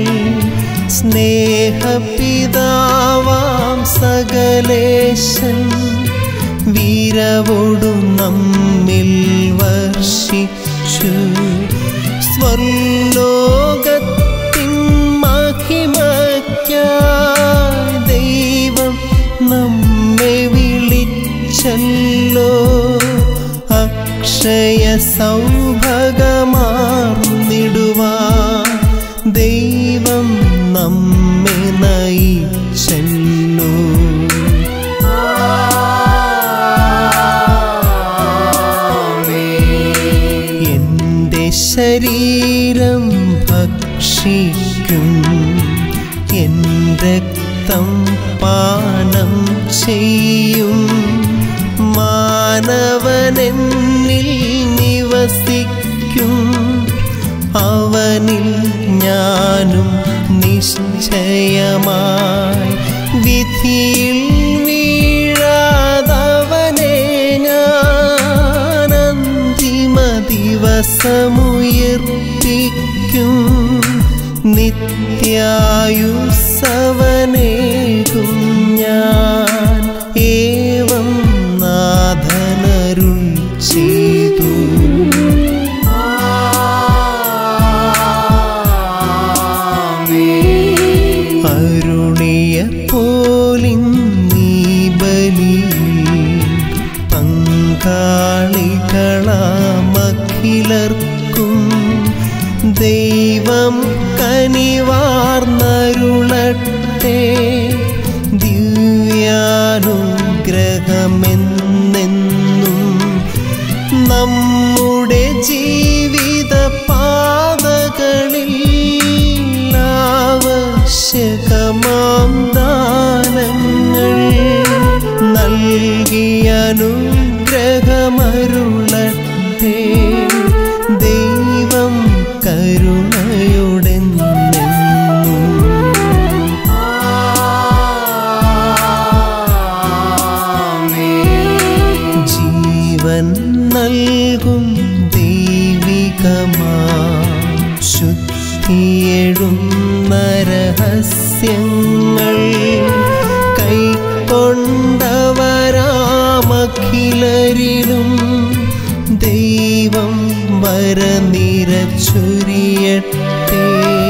സ്നേഹപിതാവാം സകലേശൻ വീരവോടും നമ്മിൽ വർഷിച്ചു സ്വർലോകത്തിൻ മഹിമയ്ക്കായി ദൈവം നമ്മെ വിളിച്ചല്ലോ അക്ഷയ സൗഭഗമാർന്നിടുവാൻ ദൈവം നമ്മെ നയിച്ചല്ലോ എന്റെ ശരീരം ഭക്ഷിക്കും എൻ രക്തം പാനം ചെയ്യും മാനവനെന്നിൽ നിവസിക്കും അവനിൽ ഞാനും നിശ്ചയമായി വിധിയിൽ വീഴാതവനെ ഞാൻ അന്തിമ ദിവസമുയർപ്പിക്കും നിത്യായുസവനേകും ഞാൻ ഏവം നാഥനരുൾ ചെയ്തു അരുണിയ പോലിൻ നീ ബലിയിൽ പങ്കാളികളാമഖിലർക്കും ദൈവം കനിവാർന്നരുളട്ടെ ദിവ്യാനുഗ്രഹമെന്നെന്നും നമ്മുടെ ജീവിത പാതകളിൽ ആവശ്യകമാം ദാനങ്ങൾ നൽകിയനുഗ്രഹമരുളട്ടെ ദൈവം കരുണയുടെ ജീവൻ നൽകും ദൈവികമാ ശുദ്ധിയെഴും നരഹസ്യങ്ങൾ കൈക്കൊണ്ടവരാമഖിലരിലും ദൈവം വരനിരച്ചൊരിയട്ടെ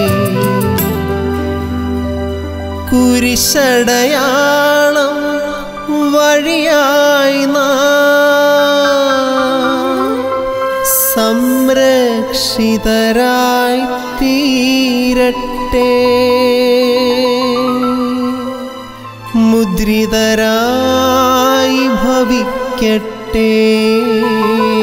കുരിശടയാളം വഴിയായി നാം സംരക്ഷിതരായി തീരട്ടെ മുദ്രിതരായ പൂജിതരായി ഭവിക്കട്ടെ